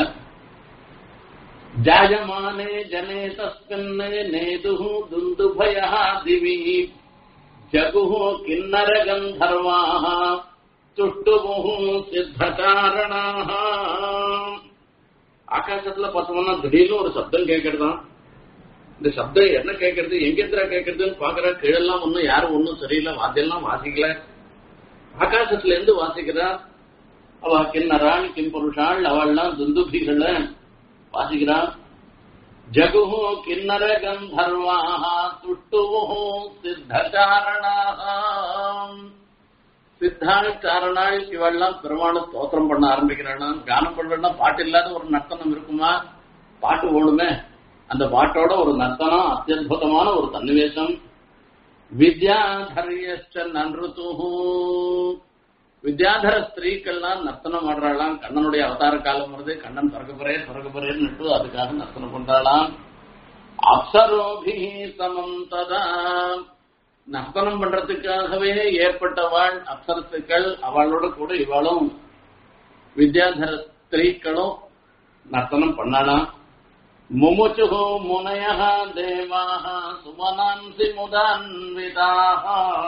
ஜாயமானே ஜனே தஸ்மின் நேதுஹு துந்துபய திவி ஜகுஹு கிண்ணர கந்தர்வாः துஷ்டுபுஹு சித்தகாரணாः ஆகாசத்துல பார்த்தோம்னா திடீர்னு ஒரு சப்தம் கேட்கறதான் இந்த சப்தம் என்ன கேட்கறது எங்க எதிரா கேட்கறதுன்னு பாக்குற கீழெல்லாம் ஒண்ணும் யாரும் ஒண்ணும் சரியில்லை வாத்தியெல்லாம் வாசிக்கல ஆகாசத்துல இருந்து வாசிக்கிறா அவ கிண்ணறாள் கிம்புருஷாள் அவள்லாம் துந்துபிகள வாசிக்கிறா ஜகுஹு கிண்ணர கந்தர்வாக துஷ்டுவுஹு சித்தகாரணாக சித்தாள் காரணாள் இவெல்லாம் பெருமாளை ஸ்தோத்திரம் பண்ண ஆரம்பிக்கிறானா கானம் பண்றா பாட்டு இல்லாத ஒரு நர்த்தனம் இருக்குமா பாட்டு ஓடுமே அந்த பாட்டோட ஒரு நர்த்தனம் அத்தியுதமான ஒரு சன்னிவேசம் வித்யாதரியச்ச நன்றுதுஹு வித்யாதர ஸ்திரீக்கள்லாம் நர்த்தனம் ஆடுறாளாம் கண்ணனுடைய அவதார காலம் வருது கண்ணன் பிறக்க போறே பிறக்க போறேன்னு அதுக்காக நர்த்தனம் பண்றாளாம் அப்சரோபி சமம் ததா நர்த்தனம் பண்றதுக்காகவே ஏற்பட்டவாள் அப்சரத்துக்கள் அவளோட கூட இவளும் வித்யாதர ஸ்திரீக்களும் நர்த்தனம் பண்ணலாம் முமுச்சுகு முனய தேவாக சுமனான்சி முதான்விதாக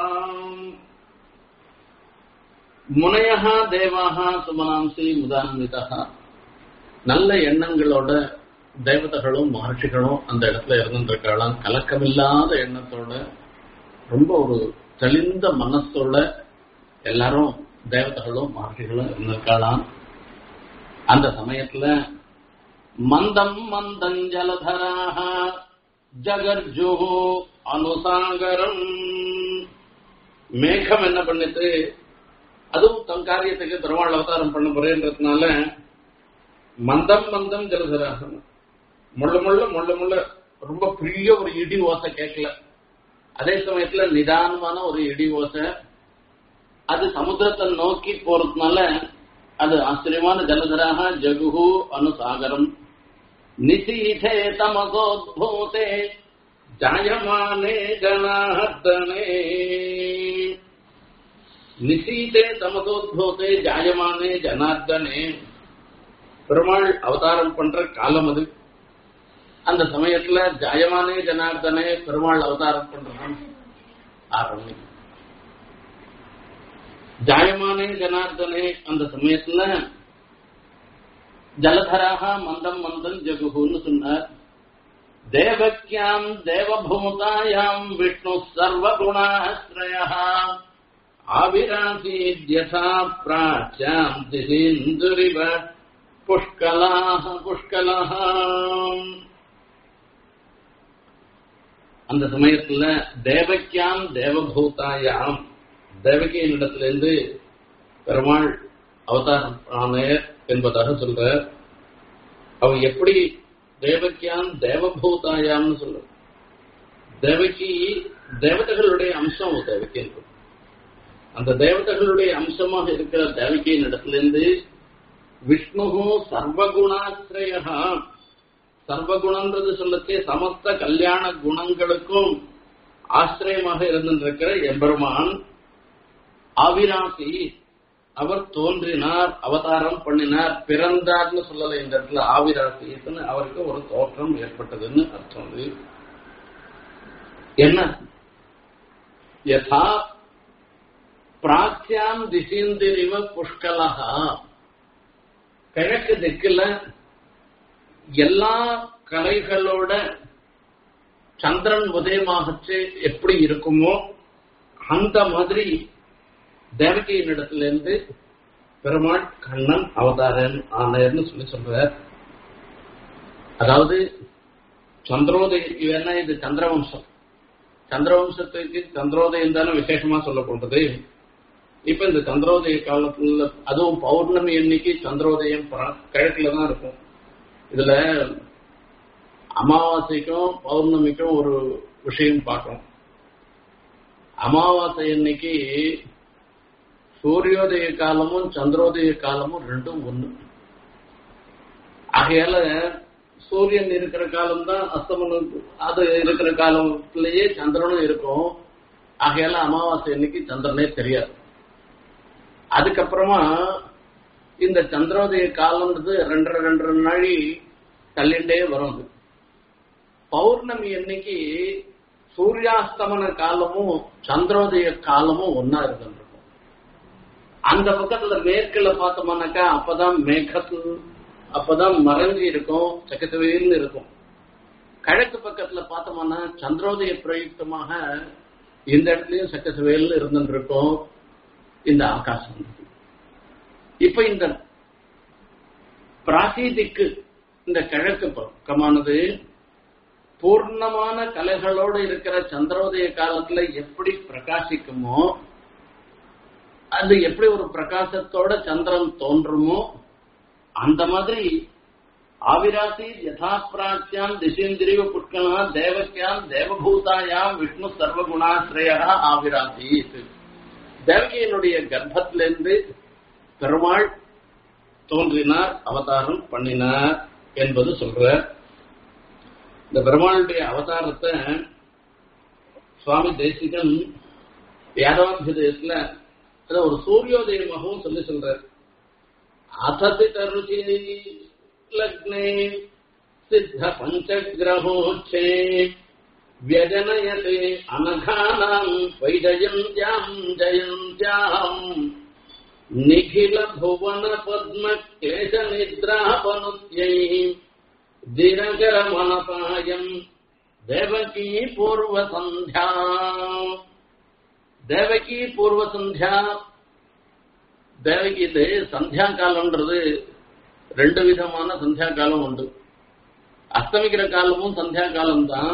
முனைய தேவாக சுமனான்சி முதான்விதாக நல்ல எண்ணங்களோட தேவதைகளும் மகர்ஷிகளும் அந்த இடத்துல இருந்துருக்கலாம் கலக்கமில்லாத எண்ணத்தோட ரொம்ப ஒரு தெளிந்த மனசோட எல்லாரும் தேவதைகளும் மகர்ஷிகளும் இருந்திருக்கலாம் அந்த சமயத்துல மந்தம் மந்தஞ்சலதராக ஜகர்ஜு அனுசாகரம் மேகம் என்ன பண்ணிட்டு அதுவும் தன் காரியத்துக்கு பெருமாள் அவதாரம் பண்ண போறேன்றதுனால மந்தம் மந்தம் ஜலதராக முள்ள முள்ள முள்ள முள்ள ரொம்ப பெரிய ஒரு இடி ஓசை கேட்கல அதே சமயத்துல நிதானமான ஒரு இடி ஓசை அது சமுத்திரத்தை நோக்கி போறதுனால அது ஆச்சரியமான ஜலதராக ஜகுஹு அனுசாகரம் நிசீதே தமசோத்பூதே ஜாயமானே ஜனார்தனே நிசீதே தமசோத்பூதே ஜாயமானே ஜனார்தனே பெருமாள் அவதாரம் பண்ற காலம் அது அந்த சமயத்துல ஜாயமானே ஜனார்தனே பெருமாள் அவதாரம் பண்றான் ஆரம்பி ஜாயமானே ஜனார்தனே அந்த சமயத்துல ஜலதராக மந்தம் மந்தம் ஜகுன்னு சொன்னார் தேவக்கியாம் தேவபூதாயாம் விஷ்ணு சர்வகுணாஸ்ரய ஆவிராசீத்யதா பிராச்யாம் திசீந்துரிவ புஷ்கலாக புஷ்கலாக அந்த சமயத்துல தேவக்கியாம் தேவபூதாயாம் தேவகியின் இடத்திலிருந்து பெருமாள் அவதாரம் ஆனார் என்பதாக சொல்ற அவ எப்படி தேவக்கியாம் தேவபூதாயாம்னு சொல்ற தேவகி தேவதைகளுடைய அம்சம் தேவகி என்பது அந்த தேவதைகளுடைய அம்சமாக இருக்கிற தேவகியின் இடத்திலிருந்து விஷ்ணு சர்வகுணாசிரயா சர்வகுணன்றது சொல்லத்தே சமஸ்த கல்யாண குணங்களுக்கும் ஆசிரியமாக இருந்திருக்கிற எம்பெருமான் அவிராசி அவர் தோன்றினார் அவதாரம் பண்ணினார் பிறந்தார்னு சொல்லல இந்த இடத்துல ஆவிராசின்னு அவருக்கு ஒரு தோற்றம் ஏற்பட்டதுன்னு அர்த்தம் அது என்ன யதா பிராச்சியாம் திசீந்திரிவ புஷ்கலகா கிழக்கு திக்குல எல்லா கலைகளோட சந்திரன் உதயமாகச்சு எப்படி இருக்குமோ அந்த மாதிரி தேவகியின் இடத்துல இருந்து பெருமாள் கண்ணன் அவதாரன் ஆனார்னு சொல்லி சொல்றார் அதாவது சந்திரோதயம் ஏன்னா இது சந்திரவம்சம் சந்திரவம்சத்துக்கு சந்திரோதயம் தானே விசேஷமா சொல்லப்படுறது இப்ப இந்த சந்திரோதய காலத்துல அதுவும் பௌர்ணமி அன்னைக்கு சந்திரோதயம் கிழக்குல தான் இருக்கும் இதுல அமாவாசைக்கும் பௌர்ணமிக்கும் ஒரு விஷயம் பார்க்கணும் அமாவாசை அன்னைக்கு சூரியோதய காலமும் சந்திரோதய காலமும் ரெண்டும் ஒண்ணு ஆகையால சூரியன் இருக்கிற காலம் தான் அஸ்தமனம் அது இருக்கிற காலத்திலேயே சந்திரனும் இருக்கும் ஆகையால அமாவாசை அன்னைக்கு சந்திரனே தெரியாது அதுக்கப்புறமா இந்த சந்திரோதய காலம்ன்றது ரெண்டரை ரெண்டரை நாளி தள்ளிண்டே வரும் அது பௌர்ணமி அன்னைக்கு சூரியாஸ்தமன காலமும் சந்திரோதய காலமும் ஒன்னா இருந்திருக்கும் அந்த பக்கத்துல மேற்குல பார்த்தோம்னாக்கா அப்பதான் மேகத்து அப்பதான் மறைஞ்சு இருக்கும் சக்கத்தவையில் இருக்கும் கிழக்கு பக்கத்துல பார்த்தோம்னா சந்திரோதய பிரயுக்தமாக இந்த இடத்துலயும் சக்கத்தவையில் இருந்துருக்கும் இந்த ஆகாசம் இப்ப இந்த பிராசீதிக்கு இந்த கிழக்கு பக்கமானது பூர்ணமான கலைகளோடு இருக்கிற சந்திரோதய காலத்துல எப்படி பிரகாசிக்குமோ அது எப்படி ஒரு பிரகாசத்தோட சந்திரன் தோன்றுமோ அந்த மாதிரி ஆவிராசி யதா பிராச்சியாம் திசேந்திரிய புட்கனா தேவக்கியாம் தேவபூதாயாம் விஷ்ணு சர்வகுணாசிரயா ஆவிராசி தேவகியினுடைய கர்ப்பத்திலிருந்து பெருமாள் தோன்றினார் அவதாரம் பண்ணினார் என்பது சொல்ற இந்த பெருமாளுடைய அவதாரத்தை சுவாமி தேசிகன் யாதவாபிதயத்துல அத ஒரு சூரியோதயமாகவும் சொல்லி சொல்றார் அசதி தருச்சி லக்னே சித்த பஞ்சகிரகோச்சே व्यजनयते अनघानाम् वैजयन्त्याम् जयन्त्याम् निखिलभुवनपद्मक्लेशनिद्रापनुत्यै दिनकरमनपायम् देवकी पूर्वसन्ध्या தேவகி பூர்வ சந்தியா தேவகி இது சந்தியா காலம்ன்றது ரெண்டு விதமான சந்தியா காலம் உண்டு அஸ்தமிக்கிற காலமும் சந்தியா காலம் தான்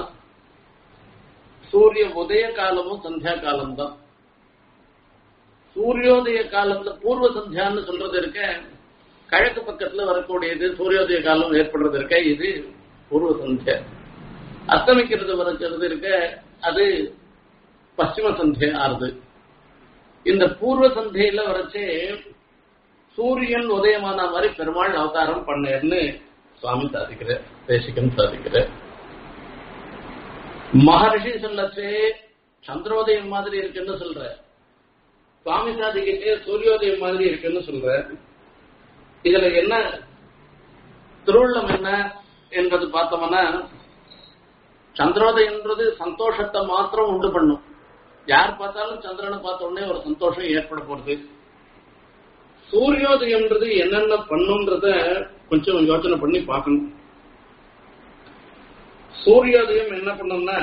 சூரிய உதய காலமும் சந்தியா காலம் தான் சூரியோதய காலத்துல பூர்வ சந்தியான்னு சொல்றது இருக்க கிழக்கு பக்கத்துல வரக்கூடியது சூரியோதய காலம் ஏற்படுறது இருக்க இது பூர்வ சந்தியா அஸ்தமிக்கிறது வரக்கிறது இருக்க அது பশ্চিம சந்தியா ஆறுது இந்த பூர்வ சந்தையில வரைச்சே சூரியன் உதயமான மாதிரி பெருமாள் அவதாரம் பண்ணேன்னு சுவாமி சாதிக்கிற தேசிகன் சாதிக்கிற மகர்ஷி சொல்லச்சே சந்திரோதயம் மாதிரி இருக்குன்னு சொல்ற சுவாமி சாதிக்கிட்டே சூரியோதயம் மாதிரி இருக்குன்னு சொல்ற இதுல என்ன திருவுள்ளம் என்ன என்பது பார்த்தோம்னா சந்திரோதயன்றது சந்தோஷத்தை மாத்திரம் உண்டு பண்ணும் யார் பார்த்தாலும் சந்திரனை பார்த்த உடனே ஒரு சந்தோஷம் ஏற்பட போறது சூரியோதயம்ன்றது என்னென்ன பண்ணுன்றத கொஞ்சம் யோசனை பண்ணி பார்க்கணும் சூரியோதயம் என்ன பண்ணும்னா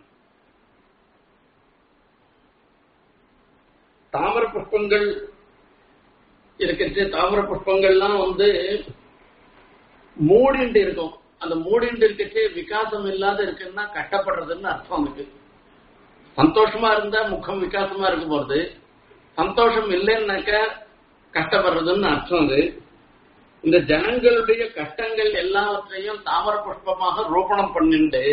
தாமர புஷ்பங்கள் இருக்கிறது தாமர புஷ்பங்கள்லாம் வந்து மூடிண்டு இருக்கும் அந்த மூடிண்டு இருக்கச்சு விகாசம் இல்லாத இருக்குன்னா கட்டப்படுறதுன்னு அர்த்தம் அதுக்கு சந்தோஷமா இருந்தா முகம் விகாசமா இருக்க போறது சந்தோஷம் இல்லைன்னாக்க கஷ்டப்படுறதுன்னு அர்த்தம் அது இந்த ஜனங்களுடைய கஷ்டங்கள் எல்லாவற்றையும் தாமர புஷ்பமாக ரூபணம் பண்ணிண்டு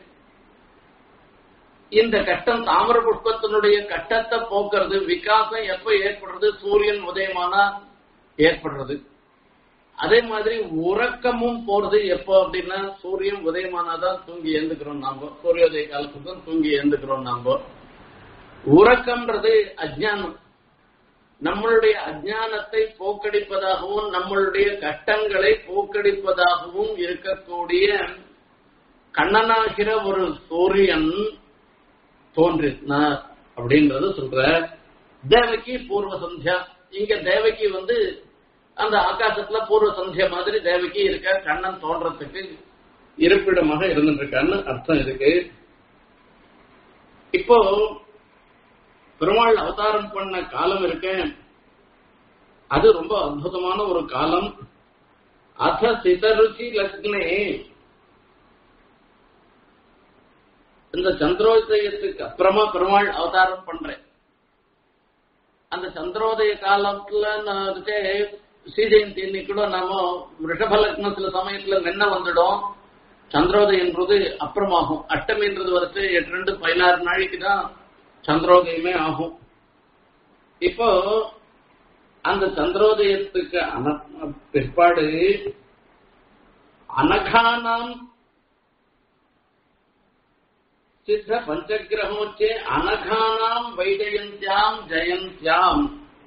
இந்த கட்டம் தாமர புஷ்பத்தினுடைய கட்டத்தை போக்குறது விகாசம் எப்ப ஏற்படுறது சூரியன் உதயமானா ஏற்படுறது அதே மாதிரி உறக்கமும் போறது எப்போ அப்படின்னா சூரியன் உதயமானாதான் தூங்கி எழுந்துக்கிறோம் நாம சூரியோதய காலத்துக்கு தான் தூங்கி எழுந்துக்கிறோம் நாம உறக்கம்ன்றது அஜ்ஞானம் நம்மளுடைய அஜ்ஞானத்தை போக்கடிப்பதாகவும் நம்மளுடைய கட்டங்களை போக்கடிப்பதாகவும் இருக்கக்கூடிய கண்ணனாகிற ஒரு சூரியன் தோன்றினா அப்படின்றத சொல்ற தேவகி பூர்வ சந்தியா இங்க தேவகி வந்து அந்த ஆகாசத்துல பூர்வ சந்தியா மாதிரி தேவகி இருக்க கண்ணன் தோன்றதுக்கு இருப்பிடமாக இருந்துட்டு இருக்கான்னு அர்த்தம் இருக்கு இப்போ பெருமாள் அவதாரம் பண்ண காலம் இருக்க அது ரொம்ப அற்புதமான ஒரு காலம் அத சிதருச்சி லக்னே இந்த சந்திரோதயத்துக்கு அப்புறமா பெருமாள் அவதாரம் பண்றேன் அந்த சந்திரோதய காலத்துல நான் இருக்கே ஸ்ரீஜெயந்தி இன்னைக்கு கூட நாம ரிஷப லக்னத்துல சமயத்துல நின்ன வந்துடும் சந்திரோதயன்றது அப்புறமாகும் அஷ்டமின்றது வரைச்சு எட்டு ரெண்டு பதினாறு நாளைக்கு தான் சந்திரோதயமே ஆகும் இப்போ அந்த சந்திரோதயத்துக்கு அன- பிற்பாடு அனகானாம் சித்த பஞ்சகிரகோச்சே அனகானாம் வைஜயந்தியாம் ஜெயந்தியாம்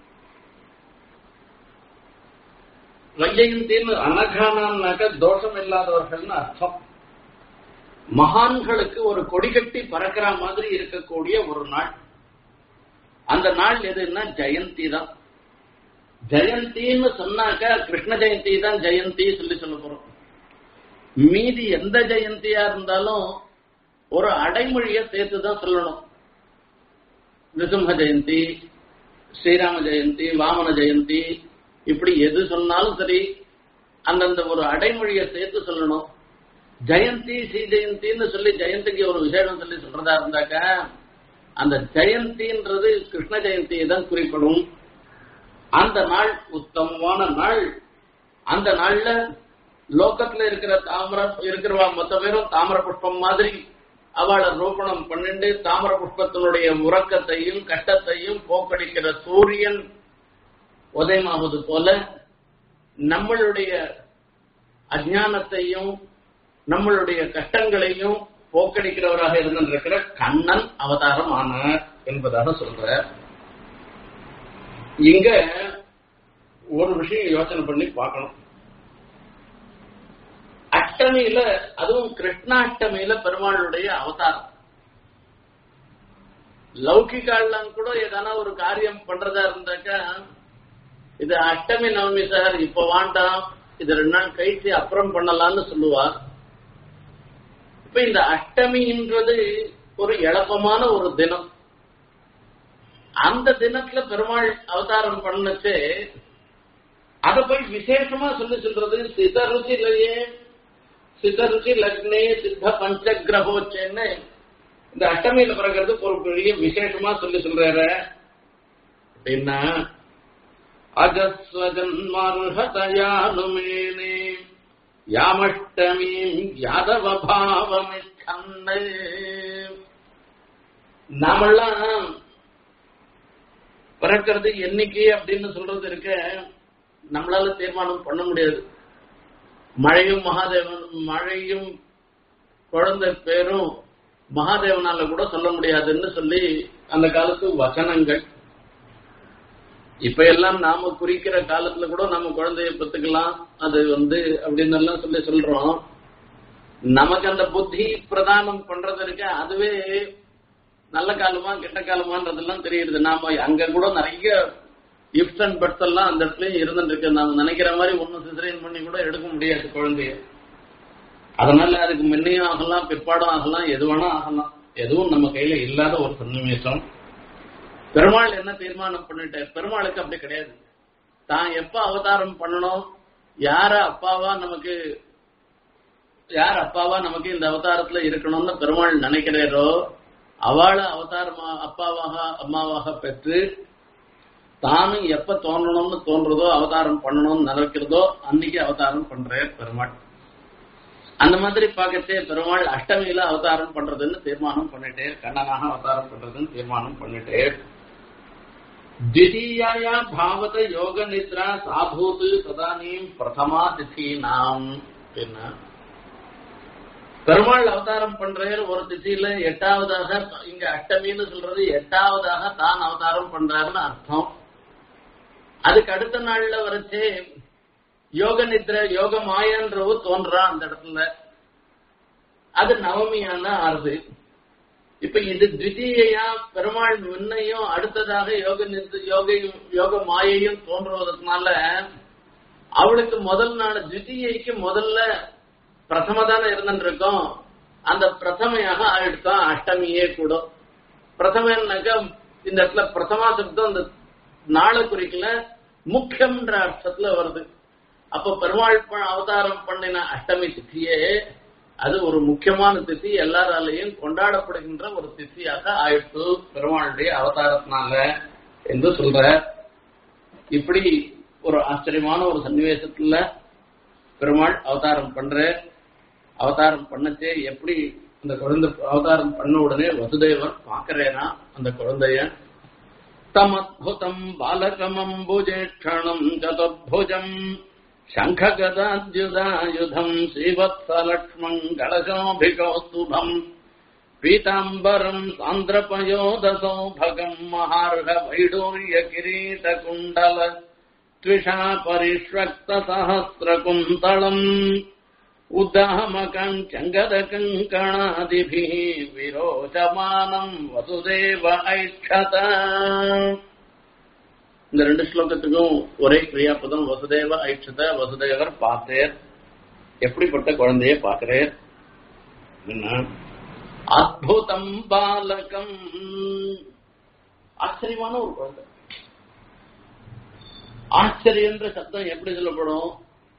வைஜயந்தின்னு அனகானாம்னாக்க தோஷம் இல்லாதவர்கள்னு அர்த்தம் மகான்களுக்கு ஒரு கொடி கட்டி பறக்கிற மாதிரி இருக்கக்கூடிய ஒரு நாள் அந்த நாள் எதுன்னா ஜெயந்தி தான் ஜெயந்தின்னு சொன்னாக்க கிருஷ்ண ஜெயந்தி தான் ஜெயந்தி சொல்லி சொல்ல போறோம் மீதி எந்த ஜெயந்தியா இருந்தாலும் ஒரு அடைமொழியை சேர்த்து தான் சொல்லணும் நிருசிம்ம ஜெயந்தி ஸ்ரீராம ஜெயந்தி வாமன ஜெயந்தி இப்படி எது சொன்னாலும் சரி அந்தந்த ஒரு அடைமொழியை சேர்த்து சொல்லணும் ஜெயந்தி ஸ்ரீ ஜெயந்தின்னு சொல்லி ஜெயந்திக்கு ஒரு விசேஷம் சொல்லி சொல்றதா இருந்தாக்க அந்த ஜெயந்தின்றது கிருஷ்ண ஜெயந்தியை தான் குறிப்பிடும் அந்த நாள் உத்தமமான நாள் அந்த நாள்ல லோகத்துல இருக்கிற தாமர இருக்கிறவா மொத்த பேரும் தாமர புஷ்பம் மாதிரி அவளை ரூபணம் பண்ணிண்டு தாமர புஷ்பத்தினுடைய உறக்கத்தையும் கஷ்டத்தையும் போக்கடிக்கிற சூரியன் உதயமாவது போல நம்மளுடைய அஜானத்தையும் நம்மளுடைய கஷ்டங்களையும் போக்கடிக்கிறவராக இருந்திருக்கிற கண்ணன் அவதாரம் ஆனார் என்பதாக சொல்ற இங்க ஒரு விஷயம் யோசனை பண்ணி பார்க்கணும் அஷ்டமியில அதுவும் கிருஷ்ணாஷ்டமியில பெருமாளுடைய அவதாரம் லௌகிகாலாம் கூட எதனா ஒரு காரியம் பண்றதா இருந்தாக்கா இது அஷ்டமி நவமி சார் இப்ப வேண்டாம் இது ரெண்டு நாள் கழிச்சு அப்புறம் பண்ணலாம்னு சொல்லுவா இப்ப இந்த அஷ்டமின்றது ஒரு எளப்பமான ஒரு தினம் அந்த தினத்துல பெருமாள் அவதாரம் பண்ணுச்சு அத போய் விசேஷமா சொல்லி சொல்றது சிதருச்சிலேயே சிதருச்சி லக்னே சித்த பஞ்சகிரகோச்சேன்னு இந்த அஷ்டமியில பிறகு ஒரு பெரிய விசேஷமா சொல்லி சொல்றாரு அப்படின்னா அஜஸ்வஜன்மர்ஹதயானுமேனே யாமஷ்டமீம் யாதவ பாவமிச்சன்னு நாமெல்லாம் பிறக்கிறது என்னைக்கு அப்படின்னு சொல்றது இருக்க நம்மளால தீர்மானம் பண்ண முடியாது மழையும் மகாதேவன் மழையும் குழந்தை பேரும் மகாதேவனால கூட சொல்ல முடியாதுன்னு சொல்லி அந்த காலத்து வசனங்கள் இப்ப எல்லாம் நாம குறிக்கிற காலத்துல கூட நம்ம குழந்தைய பெத்துக்கலாம் அது வந்து அப்படின்னு எல்லாம் சொல்லி சொல்றோம் நமக்கு அந்த புத்தி பிரதானம் பண்றது இருக்க அதுவே நல்ல காலமா கெட்ட காலமான்றதெல்லாம் தெரியுது நாம அங்க கூட நிறைய இஃப்ட் அண்ட் பட்ஸ் எல்லாம் அந்த இடத்துலயும் இருந்துட்டு இருக்கு நாம நினைக்கிற மாதிரி ஒன்னும் சிசரின் பண்ணி கூட எடுக்க முடியாது குழந்தைய அதனால அதுக்கு முன்னையும் ஆகலாம் பிற்பாடும் ஆகலாம் எது வேணா ஆகலாம் எதுவும் நம்ம கையில இல்லாத ஒரு சன்னிவேசம் பெருமாள் என்ன தீர்மானம் பண்ணிட்ட பெருமாளுக்கு அப்படி கிடையாது தான் எப்ப அவதாரம் பண்ணணும் யார அப்பாவா நமக்கு யார் அப்பாவா நமக்கு இந்த அவதாரத்துல இருக்கணும்னு பெருமாள் நினைக்கிறாரோ அவளை அவதாரமா அப்பாவாக அம்மாவாக பெற்று தானும் எப்ப தோன்றணும்னு தோன்றதோ அவதாரம் பண்ணணும்னு நினைக்கிறதோ அன்னைக்கு அவதாரம் பண்றார் பெருமாள் அந்த மாதிரி பார்க்கச்சே பெருமாள் அஷ்டமியில அவதாரம் பண்றதுன்னு தீர்மானம் பண்ணிட்டே கண்ணனாக அவதாரம் பண்றதுன்னு தீர்மானம் பண்ணிட்டே द्वितीयाया भावत योग निद्रा साभूत तदानीम प्रथमा तिथि நாம் என்ன பெருமாள் அவதாரம் பண்றாரு ஒரு திசையில எட்டாவதாக இங்க அஷ்டமின்னு சொல்றது எட்டாவதாக தான் அவதாரம் பண்றாருன்னு அர்த்தம் அதுக்கு அடுத்த நாள்ல வரைச்சே யோக நித்ர யோக மாயன்றவு தோன்றா அந்த இடத்துல அது நவமியான ஆறுது இப்ப இது த்விதீயா பெருமாள் முன்னையும் அடுத்ததாக யோக நிறுத்த யோகையும் யோக மாயையும் தோன்றுவதனால அவளுக்கு முதல் நாள் த்விதீயைக்கு முதல்ல பிரதம தானே இருந்துருக்கோம் அந்த பிரதமையாக ஆயிடுத்தான் அஷ்டமியே கூட பிரதமன்னாக்கா இந்த இடத்துல பிரதமா சப்தம் அந்த நாளை குறிக்கல முக்கியம்ன்ற அர்த்தத்துல வருது அப்ப பெருமாள் ப- அவதாரம் பண்ணின அஷ்டமி திதியே அது ஒரு முக்கியமான திதி எல்லாராலையும் கொண்டாடப்படுகின்ற ஒரு திதியாக ஆயிடுத்து பெருமாளுடைய அவதாரத்தினால என்று சொல்ற இப்படி ஒரு ஆச்சரியமான ஒரு சன்னிவேசத்துல பெருமாள் அவதாரம் பண்ற அவதாரம் பண்ணச்சே எப்படி அந்த குழந்தை அவதாரம் பண்ண உடனே வசுதேவர் பாக்குறேனா அந்த குழந்தைய தமத்புதம் பாலகமம்புஜேஷணம் சதுர்புஜம் शङ्खगदाद्युदायुधम् श्रीवत्सलक्ष्मङ्गलशोभिकौस्तुभम् पीताम्बरम् सान्द्रपयोदसौभगम् महार्घवैडूर्यकिरीटकुण्डल त्विषा परिष्वक्तसहस्रकुन्तलम् उद्दामकम् चङ्गदकङ्कणादिभिः विरोचमानम् वसुदेव ऐक्षत இந்த ரெண்டு ஸ்லோகத்துக்கும் ஒரே கிரியாபதம் வசுதேவ ஐட்சத வசுதேவர் பார்த்தேர் எப்படிப்பட்ட குழந்தைய பார்க்கிறேர் என்ன அத்புதம் பாலகம் ஆச்சரியமான ஒரு குழந்தை ஆச்சரியன்ற சப்தம் எப்படி சொல்லப்படும்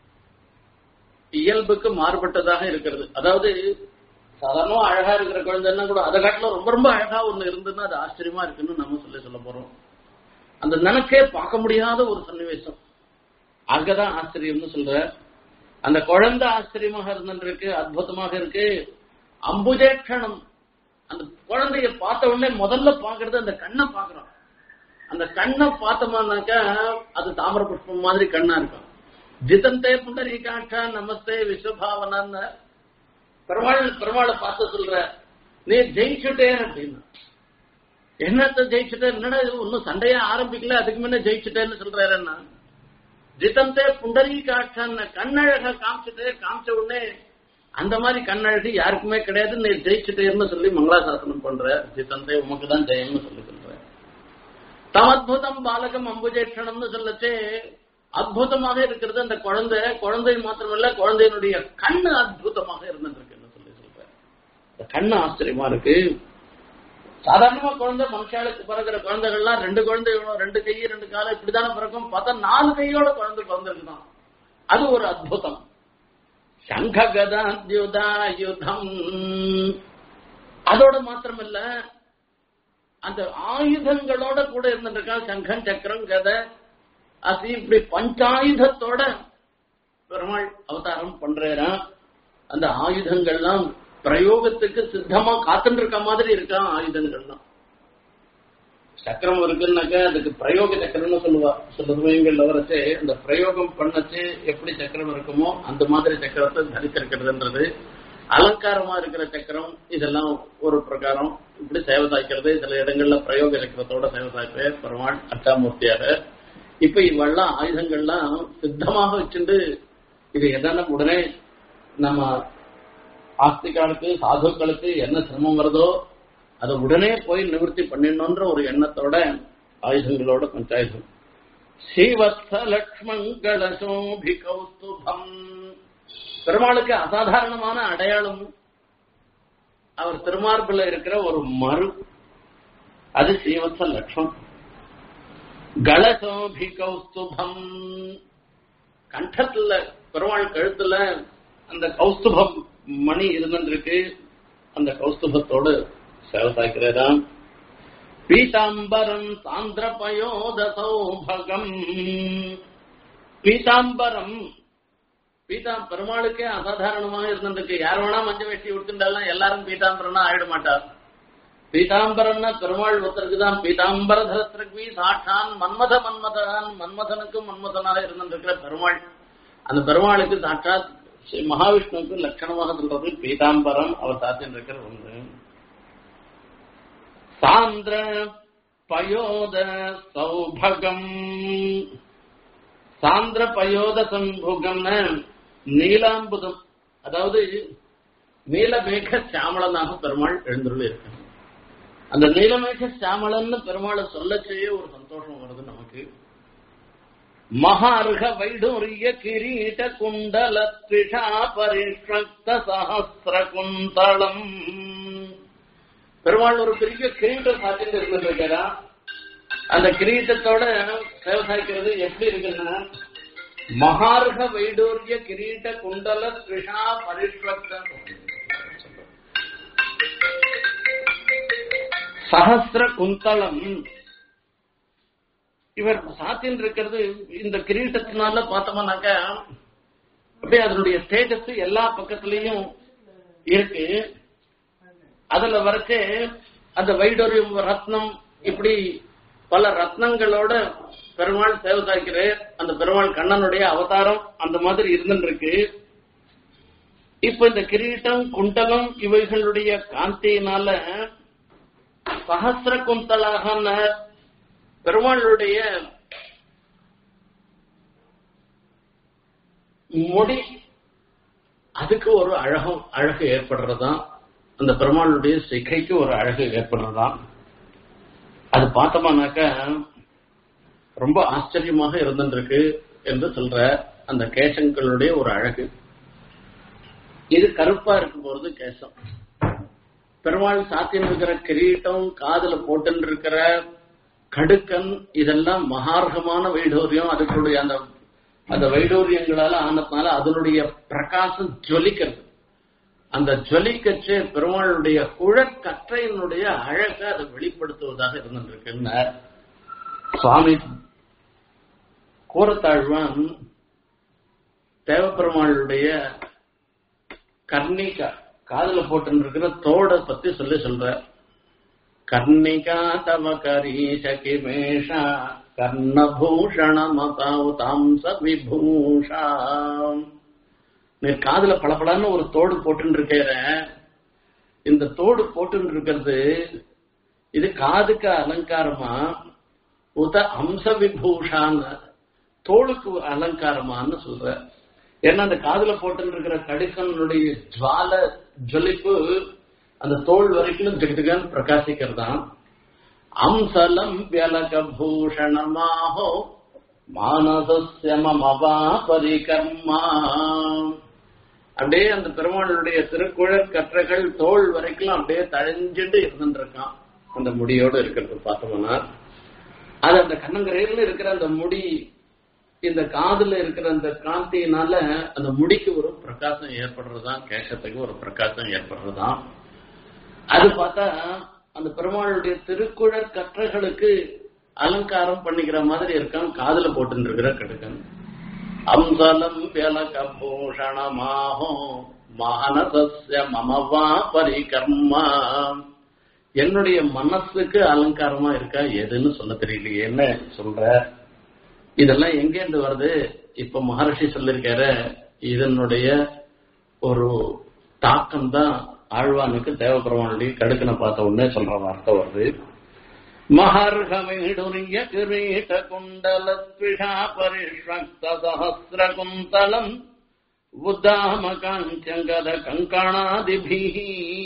இயல்புக்கு மாறுபட்டதாக இருக்கிறது அதாவது சாதாரணமா அழகா இருக்கிற குழந்தைன்னா கூட அதை காட்டிலும் ரொம்ப ரொம்ப அழகா ஒண்ணு இருந்ததுன்னா அது ஆச்சரியமா இருக்குன்னு நம்ம சொல்லி சொல்ல போறோம் அந்த நினைக்கே பார்க்க முடியாத ஒரு சன்னிவேசம் அங்கதான் ஆச்சரியம்னு சொல்ற அந்த குழந்தை ஆச்சரியமாக இருந்துருக்கு அற்புதமாக இருக்கு அம்புஜேட்சணம் அந்த குழந்தைய பார்த்த உடனே முதல்ல பாக்குறது அந்த கண்ணை பாக்குறோம் அந்த கண்ணை பார்த்தோம்னாக்கா அது தாமர புஷ்பம் மாதிரி கண்ணா இருக்கும் ஜிதந்தே புண்டரீகாட்சா நமஸ்தே விஸ்வபாவனான்னு பெருமாள் பெருமாளை பார்த்து சொல்ற நீ ஜெயிச்சுட்டே அப்படின்னு என்னத்த ஜெயிச்சுட்டேன் என்னடா இது ஒன்னும் சண்டையா ஆரம்பிக்கல அதுக்கு முன்ன ஜெயிச்சுட்டேன்னு சொல்றாரு என்ன ஜிதந்தே புண்டரீ காட்சான்னு கண்ணழக காமிச்சுட்டே காமிச்ச உடனே அந்த மாதிரி கண்ணழகு யாருக்குமே கிடையாது நீ ஜெயிச்சுட்டேன்னு சொல்லி மங்களாசாசனம் பண்ற ஜிதந்தே உமக்கு தான் ஜெயம்னு சொல்லி சொல்ற தமத்புதம் பாலகம் அம்புஜேட்சணம்னு சொல்லச்சே அற்புதமாக இருக்கிறது அந்த குழந்தை குழந்தை மாத்திரமல்ல குழந்தையினுடைய கண்ணு அற்புதமாக இருந்துருக்குன்னு சொல்லி சொல்ற இந்த கண்ணு ஆச்சரியமா இருக்கு சாதாரணமா குழந்தை மனுஷாளுக்கு பிறகுற குழந்தைகள்லாம் ரெண்டு குழந்தை ரெண்டு கை ரெண்டு காலம் இப்படிதானே பிறக்கும் பார்த்தா நாலு கையோட குழந்தை பிறந்திருக்குதான் அது ஒரு அற்புதம் சங்க கதாத்யுதாயுதம் அதோட மாத்திரமில்ல அந்த ஆயுதங்களோட கூட இருந்துருக்கான் சங்கம் சக்கரம் கதை அது இப்படி பஞ்சாயுதத்தோட பெருமாள் அவதாரம் பண்றேனா அந்த ஆயுதங்கள்லாம் பிரயோகத்துக்கு சித்தமா காத்துட்டு இருக்க மாதிரி இருக்கான் ஆயுதங்கள்லாம் சக்கரம் இருக்குன்னாக்கா அதுக்கு பிரயோக சக்கரம்னு சொல்லுவா சில சமயங்கள்ல வரச்சே அந்த பிரயோகம் பண்ணச்சு எப்படி சக்கரம் இருக்குமோ அந்த மாதிரி சக்கரத்தை தரித்திருக்கிறதுன்றது அலங்காரமா இருக்கிற சக்கரம் இதெல்லாம் ஒரு பிரகாரம் இப்படி சேவை சாய்க்கிறது சில இடங்கள்ல பிரயோக சக்கரத்தோட சேவை சாய்ப்பேன் பெருமாள் அச்சாமூர்த்தியாக இப்ப இவெல்லாம் ஆயுதங்கள்லாம் சித்தமாக வச்சுட்டு இது எதனா உடனே நம்ம ஆஸ்திகாலுக்கு சாதுக்களுக்கு என்ன சிரமம் வருதோ அதை உடனே போய் நிவர்த்தி பண்ணிடணுன்ற ஒரு எண்ணத்தோட ஆயுதங்களோட பஞ்சாயுதம் ஸ்ரீவத்ச லக்ஷ்மங்கள சோபி கௌஸ்துபம் பெருமாளுக்கு அசாதாரணமான அடையாளம் அவர் திருமார்பில் இருக்கிற ஒரு மறு அது ஸ்ரீவத்ச லக்ஷ்மம் கலசோபி கௌஸ்துபம் கண்டத்துல பெருமாள் கழுத்துல அந்த கௌஸ்துபம் மணி இருந்திருக்கு அந்த கௌஸ்துபத்தோடு சேவை சாய்க்கிறதாம் பீதாம்பரம் சாந்திரபயோத சௌபகம் பீதாம்பரம் பீதா பெருமாளுக்கே அசாதாரணமாக இருந்திருக்கு யார் வேணா மஞ்ச வெட்டி விட்டுண்டாலும் எல்லாரும் பீதாம்பரம்னா ஆயிட மாட்டார் பீதாம்பரம்னா பெருமாள் ஒருத்தருக்கு தான் பீதாம்பர தரத்திற்கு சாட்சான் மன்மத மன்மதன் மன்மதனுக்கும் மன்மதனாக இருந்திருக்கிற பெருமாள் அந்த பெருமாளுக்கு சாட்சாத் ஸ்ரீ மகாவிஷ்ணுவுக்கு லட்சணமாக சொல்றது பீதாம்பரம் அவர் சாத்தின் இருக்கிற ஒன்று சாந்திர பயோத சௌபகம் சாந்திர பயோத சம்புகம்னு நீலாம்புதம் அதாவது நீலமேக சாமளனாக பெருமாள் எழுந்துள்ள இருக்க அந்த நீலமேக சாமலன்னு பெருமாளை சொல்ல செய்ய ஒரு சந்தோஷம் வருது நமக்கு மகார்க வைடூரிய கிரீட குண்டல த்விஷா பரிஷ்வக்த சஹசிர குந்தளம் பெருமாள் ஒரு பெரிய கிரீட்டம் சாத்திட்டு இருந்துட்டு இருக்கிறா அந்த கிரீட்டத்தோட விவசாயிக்கிறது எப்படி இருக்குன்னா மகார்க வைடூரிய கிரீட குண்டல த்விஷா பரிஷ்வக்த சஹசிர குந்தளம் இவர் சாத்தின் இருக்கிறது இந்த கிரீட்டத்தினால பார்த்தோம்னாக்க அப்படியே அதனுடைய தேஜஸ் எல்லா பக்கத்துலயும் இருக்கு அதுல வரைச்சு அந்த வைடூரியம் ரத்னம் இப்படி பல ரத்னங்களோட பெருமாள் சேவை சாய்க்கிறார் அந்த பெருமாள் கண்ணனுடைய அவதாரம் அந்த மாதிரி இருந்துருக்கு இப்ப இந்த கிரீட்டம் குண்டலம் இவைகளுடைய காந்தியினால சஹசிர குந்தலாக பெருமாளுடைய முடி அதுக்கு ஒரு அழகம் அழகு ஏற்படுறதாம் அந்த பெருமாளுடைய சிகைக்கு ஒரு அழகு ஏற்படுறதாம் அது பார்த்தோம்னாக்க ரொம்ப ஆச்சரியமாக இருந்துருக்கு என்று சொல்ற அந்த கேசங்களுடைய ஒரு அழகு இது கருப்பா இருக்கும் பொழுது கேசம் பெருமாள் சாத்தியம் இருக்கிற கிரீட்டம் காதுல போட்டு இருக்கிற கடுக்கன் இதெல்லாம் மகார்கமான வைடூரியம் அதுக்குடைய அந்த அந்த வைடூரியங்களால ஆனதுனால அதனுடைய பிரகாசம் ஜொலிக்கிறது அந்த ஜொலிக்கச்சு பெருமாளுடைய குழற்கற்றையினுடைய அழக அதை வெளிப்படுத்துவதாக இருந்திருக்குன்னு சுவாமி கூரத்தாழ்வான் தேவப்பெருமாளுடைய கர்ணிகா காதுல போட்டு இருக்கிற தோட பத்தி சொல்லி சொல்ற கர்ணிகா தவ கரீஷ கிமேஷா கர்ணபூஷண மதாம்ச விபூஷா நீ காதுல பளபளன்னு ஒரு தோடு போட்டு இருக்கிற இந்த தோடு போட்டு இருக்கிறது இது காதுக்கு அலங்காரமா உத அம்ச விபூஷான்னு தோளுக்கு அலங்காரமான்னு சொல்ற ஏன்னா அந்த காதுல போட்டு இருக்கிற கடிசனுடைய ஜுவால ஜொலிப்பு அந்த தோல் வரைக்கும் ஜெகதுகன் பிரகாசிக்கிறதாம் அம்சலம் வியலக பூஷணமாஹோ மானசஸ்ய மமவா பரிகர்மா அப்படியே அந்த பெருமாளுடைய திருக்குழல் கற்றைகள் தோல் வரைக்கும் அப்படியே தழைஞ்சிட்டு இருந்துருக்கான் அந்த முடியோடு இருக்கிறது பார்த்தோம்னா அது அந்த கண்ணங்கரையில இருக்கிற அந்த முடி இந்த காதுல இருக்கிற அந்த காந்தியினால அந்த முடிக்கு ஒரு பிரகாசம் ஏற்படுறதுதான் கேசத்துக்கு ஒரு பிரகாசம் ஏற்படுறதுதான் அது பார்த்தா அந்த பெருமாளுடைய திருக்குழற் கற்றைகளுக்கு அலங்காரம் பண்ணிக்கிற மாதிரி இருக்கான் காதுல போட்டு இருக்கிற கடுக்கன் அம்சலம் வியலக பூஷணமாகோ மானசஸ்ய மமவா பரிகர்மா என்னுடைய மனசுக்கு அலங்காரமா இருக்கா எதுன்னு சொல்ல தெரியலையே என்ன சொல்ற இதெல்லாம் எங்கேருந்து வருது இப்ப மகர்ஷி சொல்லிருக்காரு இதனுடைய ஒரு தாக்கம் தான் ஆழ்வானுக்கு தேவபெருமானுடைய கடுக்கனை பார்த்த உடனே சொல்ற வார்த்தை வருது மகர்கமிடுரிய கிரீட குண்டலத்விஷா பரிஷ்வக்த சஹசிர குந்தலம் உத்தாம காஞ்சங்கத கங்கணாதிபிஹி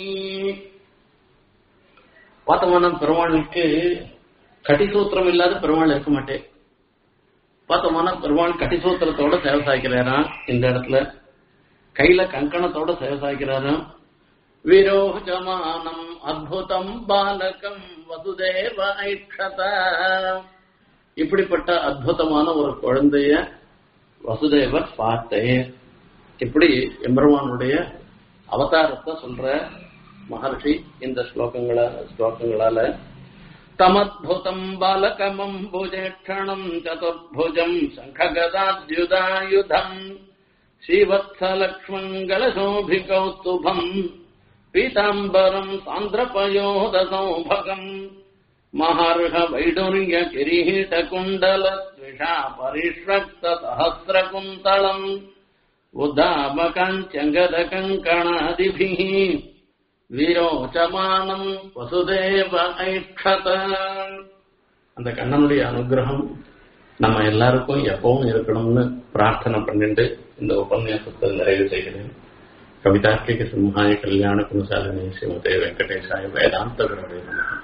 பார்த்தோம்னா பெருமாளுக்கு கட்டிசூத்திரம் இல்லாத பெருமாள் இருக்க மாட்டேன் பார்த்தோம்னா பெருமாள் கட்டிசூத்திரத்தோட சேவை சாய்க்கிறாராம் இந்த இடத்துல கையில கங்கணத்தோட சேவை சாய்க்கிறாராம் விரோஜமானம் அத்புதம் பாலகம் வசுதேவ ஐக்ஷத இப்படிப்பட்ட அற்புதமான ஒரு குழந்தைய வசுதேவர் பார்த்தேன் இப்படி எம்பெருமானுடைய அவதாரத்தை சொல்ற மகர்ஷி இந்த ஸ்லோகங்கள ஸ்லோகங்களால தமத்புதம் பாலகமம்புஜேஷணம் சதுர்புஜம் சங்ககதாத்யுதாயுதம் ஸ்ரீவத்சலக்ஷ்மங்கலசோபிகௌஸ்துபம் பீதாம்பரம் சாந்திரபயோதசௌபகம் மகர்ஹ வைடுர்ய கிரீட குண்டல த்விஷா பரிஷ்வக்த சஹசிர குந்தளம் உதாமகஞ்சங்கத கங்கணாதிபிः விரோச்சமானம் வசுதேவ ஐக்ஷத அந்த கண்ணனுடைய அனுகிரகம் நம்ம எல்லாருக்கும் எப்பவும் இருக்கணும்னு பிரார்த்தனை பண்ணிட்டு இந்த உபன்யாசத்தை நிறைவு செய்கிறேன் கவிதார்க்கிக சிம்ஹாய கல்யாண குணசாலினி ஸ்ரீமதே வெங்கடேசாய வேதாந்த குரவே நமः